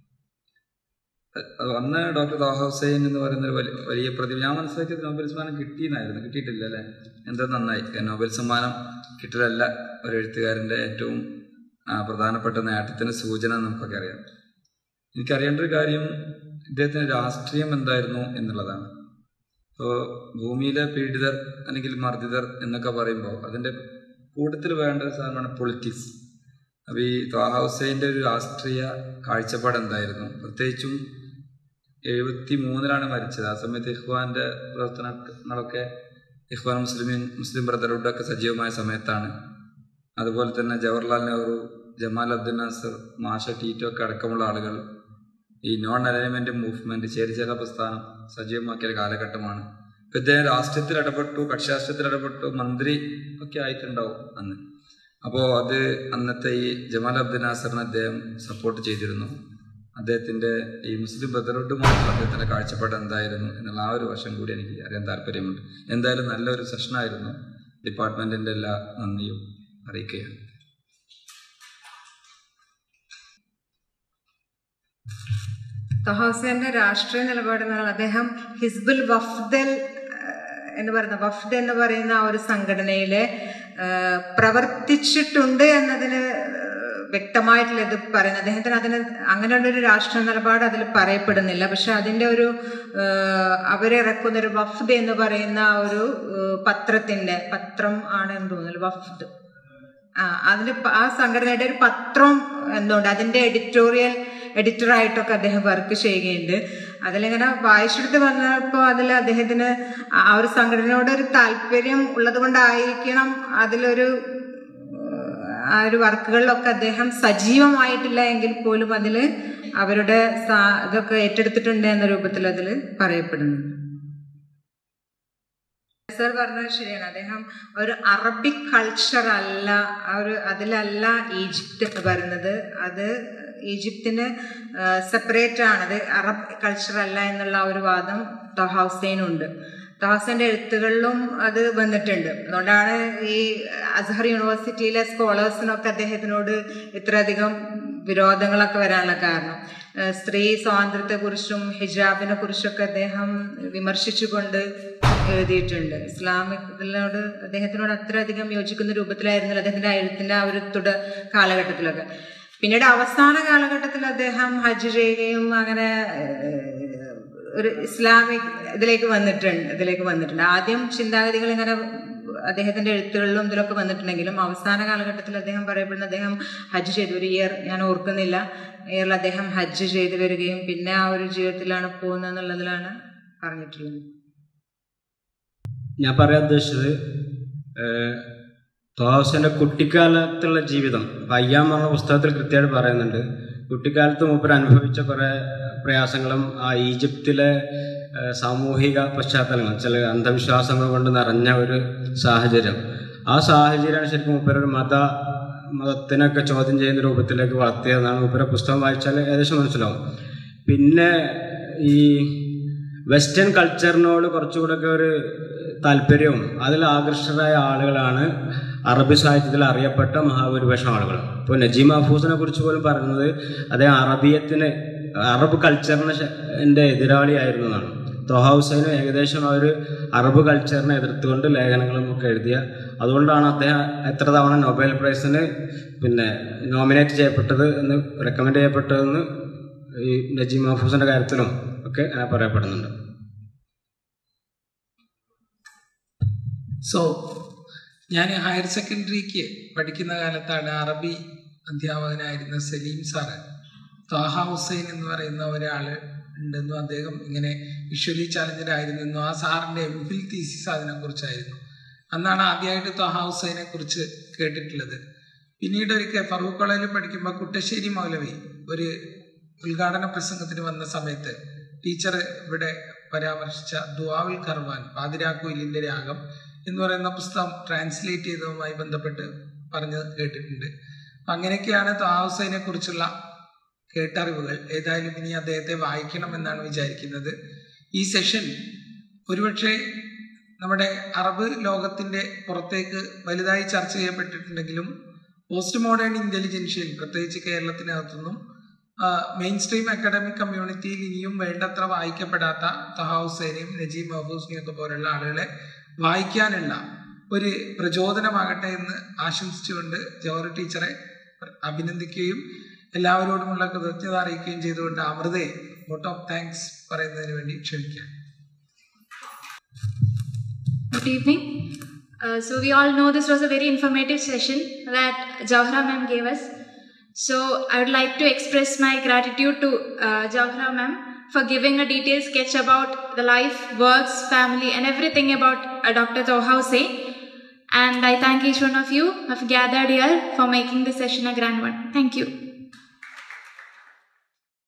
അത് അന്ന് ഡോക്ടർ ദാഹ ഹുസൈൻ എന്ന് പറയുന്ന ഒരു വലിയ വലിയ പ്രതിഭ ഞാൻ മനസ്സിലാക്കിയത് നോബൽ സമ്മാനം കിട്ടിയെന്നായിരുന്നു കിട്ടിയിട്ടില്ല അല്ലേ എന്താ നന്നായി നോബൽ സമ്മാനം കിട്ടലല്ല ഒരു എഴുത്തുകാരൻ്റെ ഏറ്റവും ആ, പ്രധാനപ്പെട്ട നേട്ടത്തിന് സൂചന നമുക്കൊക്കെ അറിയാം എനിക്കറിയേണ്ട ഒരു കാര്യം ഇദ്ദേഹത്തിന് രാഷ്ട്രീയം എന്തായിരുന്നു എന്നുള്ളതാണ് ഇപ്പോൾ ഭൂമിയിലെ പീഡിതർ അല്ലെങ്കിൽ മർദ്ദിതർ എന്നൊക്കെ പറയുമ്പോൾ അതിൻ്റെ കൂട്ടത്തിൽ വേണ്ട ഒരു സാധനമാണ് പൊളിറ്റിക്സ് അപ്പോൾ ഈ ത്വാഹ ഹുസൈൻ്റെ ഒരു രാഷ്ട്രീയ കാഴ്ചപ്പാട് എന്തായിരുന്നു പ്രത്യേകിച്ചും എഴുപത്തി മൂന്നിലാണ് മരിച്ചത് ആ സമയത്ത് ഇഹ്വാന്റെ പ്രവർത്തനങ്ങളൊക്കെ ഇഹ്വാൻ മുസ്ലിമീൻ മുസ്ലിം ബ്രദർഹുഡ് ഒക്കെ സജീവമായ സമയത്താണ് അതുപോലെ തന്നെ Jawaharlal Nehru Jamal Abdul Nasser Marshal Tito ഒക്കെ അടക്കമുള്ള ആളുകൾ ഈ നോൺ അലൈൻമെന്റ് മൂവ്മെന്റ് ചേരിചേര പ്രസ്ഥാനം സജീവമാക്കിയ ഒരു കാലഘട്ടമാണ് ഇപ്പൊ ഇദ്ദേഹം രാഷ്ട്രീയത്തിൽ ഇടപെട്ടു കക്ഷിരാഷ്ട്രീയത്തിൽ ഇടപെട്ടു മന്ത്രി ഒക്കെ ആയിട്ടുണ്ടാവും അന്ന് അപ്പോൾ അത് അന്നത്തെ ഈ ജമാൽ അബ്ദുൽ നാസറിനെ അദ്ദേഹം സപ്പോർട്ട് ചെയ്തിരുന്നു അദ്ദേഹത്തിന്റെ ഈ മുസ്ലിം ബ്രദർഹുഡുമായിട്ടുള്ള അദ്ദേഹത്തിന്റെ കാഴ്ചപ്പാട് എന്തായിരുന്നു എന്നുള്ള ആ ഒരു വശം കൂടി എനിക്ക് അറിയാൻ താല്പര്യമുണ്ട് എന്തായാലും നല്ലൊരു സെഷനായിരുന്നു ഡിപ്പാർട്ട്മെന്റിന്റെ എല്ലാ നന്ദിയും അറിയിക്കുകയാണ് തഹോസന്റെ രാഷ്ട്രീയ നിലപാട് എന്ന് പറഞ്ഞാൽ അദ്ദേഹം ഹിസ്ബുൽ വഫ്ദൽ ഏഹ്, എന്ന് പറയുന്ന വഫ്ദ് എന്ന് പറയുന്ന ആ ഒരു സംഘടനയിലെ ഏഹ്, പ്രവർത്തിച്ചിട്ടുണ്ട് എന്നതിന് ഏഹ്, വ്യക്തമായിട്ടുള്ള ഇത് പറയുന്നത് അദ്ദേഹത്തിന് അതിന് അങ്ങനെയുള്ള ഒരു രാഷ്ട്രീയ നിലപാട് അതിൽ പറയപ്പെടുന്നില്ല പക്ഷെ അതിന്റെ ഒരു ഏഹ്, അവരിറക്കുന്ന ഒരു വഫ്ദ് എന്ന് പറയുന്ന ആ ഒരു ഏഹ്, പത്രത്തിന്റെ പത്രം ആണ് എന്ന് തോന്നുന്നു വഫ്ദ് ആ അതിന്റെ പ- ആ സംഘടനയുടെ ഒരു പത്രം എന്തുണ്ട് അതിന്റെ എഡിറ്റോറിയൽ എഡിറ്ററായിട്ടൊക്കെ അദ്ദേഹം വർക്ക് ചെയ്യുകയുണ്ട് അതിലിങ്ങനെ വായിച്ചെടുത്ത് വന്നപ്പോൾ അതിൽ അദ്ദേഹത്തിന് ആ ഒരു സംഘടനയോട് ഒരു താല്പര്യം ഉള്ളത് കൊണ്ടായിരിക്കണം അതിലൊരു ഏഹ്, ആ ഒരു വർക്കുകളിലൊക്കെ അദ്ദേഹം സജീവമായിട്ടില്ല എങ്കിൽ പോലും അതിൽ അവരുടെ സാ- ഇതൊക്കെ ഏറ്റെടുത്തിട്ടുണ്ട് എന്ന രൂപത്തിൽ അതിൽ പറയപ്പെടുന്നുണ്ട് സർ പറഞ്ഞത് ശരിയാണ് അദ്ദേഹം ഒരു അറബിക് കൾച്ചർ അല്ല ആ ഒരു അതിലല്ല ഈജിപ്ത് എന്ന് പറയുന്നത് അത് ഈജിപ്തിന് സെപ്പറേറ്റ് ആണത് അറബ് കൾച്ചർ അല്ല എന്നുള്ള ആ ഒരു വാദം തൊഹൗസൈനുണ്ട് തൊഹൗസൈൻ്റെ എഴുത്തുകളിലും അത് വന്നിട്ടുണ്ട് അതുകൊണ്ടാണ് ഈ അസ്ഹർ യൂണിവേഴ്സിറ്റിയിലെ സ്കോളേഴ്സിനൊക്കെ അദ്ദേഹത്തിനോട് ഇത്രയധികം വിരോധങ്ങളൊക്കെ വരാനുള്ള കാരണം ഏഹ് സ്ത്രീ സ്വാതന്ത്ര്യത്തെക്കുറിച്ചും ഹിജാബിനെ കുറിച്ചൊക്കെ അദ്ദേഹം വിമർശിച്ചുകൊണ്ട് എഴുതിയിട്ടുണ്ട് ഇസ്ലാമിക് ഇതിനോട് അദ്ദേഹത്തിനോട് അത്രയധികം യോജിക്കുന്ന രൂപത്തിലായിരുന്നില്ല അദ്ദേഹത്തിന്റെ എഴുത്തിന്റെ ആ ഒരു തുട കാലഘട്ടത്തിലൊക്കെ പിന്നീട് അവസാന കാലഘട്ടത്തിൽ അദ്ദേഹം ഹജ്ജ് ചെയ്യുകയും അങ്ങനെ ഏഹ്, ഒരു ഇസ്ലാമിക് ഇതിലേക്ക് വന്നിട്ടുണ്ട് ഇതിലേക്ക് വന്നിട്ടുണ്ട് ആദ്യം ചിന്താഗതികൾ ഇങ്ങനെ അദ്ദേഹത്തിന്റെ എഴുത്തുകളിലും ഇതിലൊക്കെ വന്നിട്ടുണ്ടെങ്കിലും അവസാന കാലഘട്ടത്തിൽ അദ്ദേഹം പറയപ്പെടുന്ന അദ്ദേഹം ഹജ്ജ് ചെയ്തു ഒരു ഇയർ ഞാൻ ഓർക്കുന്നില്ല ഇയറിൽ അദ്ദേഹം ഹജ്ജ് ചെയ്തു വരികയും പിന്നെ ആ ഒരു ജീവിതത്തിലാണ് പോകുന്നത് എന്നുള്ളതിലാണ് പറഞ്ഞിട്ടുള്ളത് ഞാൻ പറയാൻ ഉദ്ദേശിച്ചത് തോഹസിന്റെ കുട്ടിക്കാലത്തുള്ള ജീവിതം ഇപ്പം അയ്യാം പറഞ്ഞ പുസ്തകത്തിൽ കൃത്യമായിട്ട് പറയുന്നുണ്ട് കുട്ടിക്കാലത്ത് മൂപ്പർ അനുഭവിച്ച കുറേ പ്രയാസങ്ങളും ആ ഈജിപ്തിലെ ഏഹ്, സാമൂഹിക പശ്ചാത്തലങ്ങൾ ചില അന്ധവിശ്വാസങ്ങൾ കൊണ്ട് നിറഞ്ഞ ഒരു സാഹചര്യം ആ സാഹചര്യമാണ് ശരിക്കും മൂപ്പർ ഒരു മത മതത്തിനൊക്കെ ചോദ്യം ചെയ്യുന്ന രൂപത്തിലേക്ക് വളർത്തിയതെന്നാണ് മൂപ്പരെ പുസ്തകം വായിച്ചാൽ ഏകദേശം മനസ്സിലാവും പിന്നെ ഈ വെസ്റ്റേൺ കൾച്ചറിനോട് കുറച്ചുകൂടെയൊക്കെ ഒരു താല്പര്യവും അതിൽ ആകർഷകരായ ആളുകളാണ് അറബി സാഹിത്യത്തിൽ അറിയപ്പെട്ട മഹാഭൂരിപക്ഷം ആളുകൾ ഇപ്പോൾ നജീം മഹഫൂസിനെ കുറിച്ച് പോലും പറയുന്നത് അദ്ദേഹം അറബിയത്തിന് അറബ് കൾച്ചറിന് എൻ്റെ എതിരാളിയായിരുന്നു എന്നാണ് തൊഹ ഹുസൈനും ഏകദേശം ആ ഒരു അറബ് കൾച്ചറിനെ എതിർത്തുകൊണ്ട് ലേഖനങ്ങളും ഒക്കെ എഴുതിയ അതുകൊണ്ടാണ് അദ്ദേഹം എത്ര തവണ നൊബേൽ പ്രൈസിന് പിന്നെ നോമിനേറ്റ് ചെയ്യപ്പെട്ടത് എന്ന് റെക്കമെൻഡ് ചെയ്യപ്പെട്ടതെന്ന് ഈ നജീം മഹഫൂസിന്റെ കാര്യത്തിലും ഒക്കെ അങ്ങനെ പറയപ്പെടുന്നുണ്ട് സോ ഞാൻ ഹയർ സെക്കൻഡറിക്ക് പഠിക്കുന്ന കാലത്താണ് അറബി അധ്യാപകനായിരുന്ന സലീം സാറ് ത്വാഹ ഹുസൈൻ എന്ന് പറയുന്ന ഒരാൾ ഉണ്ടെന്നും അദ്ദേഹം ഇങ്ങനെ വിഷ്വലി ചാലഞ്ചഡ് ആയിരുന്നെന്നും ആ സാറിൻ്റെ എം ഫിൽ തീസിസ് അതിനെക്കുറിച്ചായിരുന്നു അന്നാണ് ആദ്യമായിട്ട് ത്വാഹ ഹുസൈനെ കുറിച്ച് കേട്ടിട്ടുള്ളത് പിന്നീട് ഒരിക്കൽ ഫറൂഖ് കോളേജിൽ പഠിക്കുമ്പോൾ കുട്ടശ്ശേരി മൗലവി ഒരു ഉദ്ഘാടന പ്രസംഗത്തിന് വന്ന സമയത്ത് ടീച്ചർ ഇവിടെ പരാമർശിച്ച ദുവാവുൽ കർവാൻ പാതിരാക്കുയിലിൻ്റെ രാഗം എന്ന് പറയുന്ന പുസ്തകം ട്രാൻസ്ലേറ്റ് ചെയ്തതുമായി ബന്ധപ്പെട്ട് പറഞ്ഞ് കേട്ടിട്ടുണ്ട് അങ്ങനെയൊക്കെയാണ് ത്വാഹുസൈനെ കുറിച്ചുള്ള കേട്ടറിവുകൾ ഏതായാലും ഇനി അദ്ദേഹത്തെ വായിക്കണം എന്നാണ് വിചാരിക്കുന്നത് ഈ സെഷൻ ഒരുപക്ഷെ നമ്മുടെ അറബ് ലോകത്തിൻ്റെ പുറത്തേക്ക് വലുതായി ചർച്ച ചെയ്യപ്പെട്ടിട്ടുണ്ടെങ്കിലും പോസ്റ്റ് മോഡേൺ ഇൻ്റലിജൻഷ്യൽ പ്രത്യേകിച്ച് കേരളത്തിനകത്തൊന്നും മെയിൻ സ്ട്രീം അക്കാഡമിക് കമ്മ്യൂണിറ്റിയിൽ ഇനിയും വേണ്ടത്ര വായിക്കപ്പെടാത്ത തഹാ ഹുസൈനെയും നജീബ് മഹഫൂസിനെയും ഒക്കെ പോലുള്ള ആളുകളെ വായിക്കാനുള്ള ഒരു പ്രചോദനമാകട്ടെ എന്ന് ആശംസിച്ചുകൊണ്ട് ജവഹർ ടീച്ചറെ അഭിനന്ദിക്കുകയും എല്ലാവരോടുമുള്ള കൃതജ്ഞത അറിയിക്കുകയും ചെയ്തുകൊണ്ട് അമൃതയെ വോട്ട് ഓഫ് താങ്ക്സ് പറയുന്നതിന് വേണ്ടി ക്ഷണിക്കാം Good evening. Uh, so we all know this was a very informative session that Jawhara ma'am gave us. So I would like to express my gratitude to uh, Jawhara ma'am for giving a detailed sketch about the life, works, family, and everything about uh, Dr. Toha Hussain. And I thank each one of you who have gathered here for making this session a grand one. Thank you.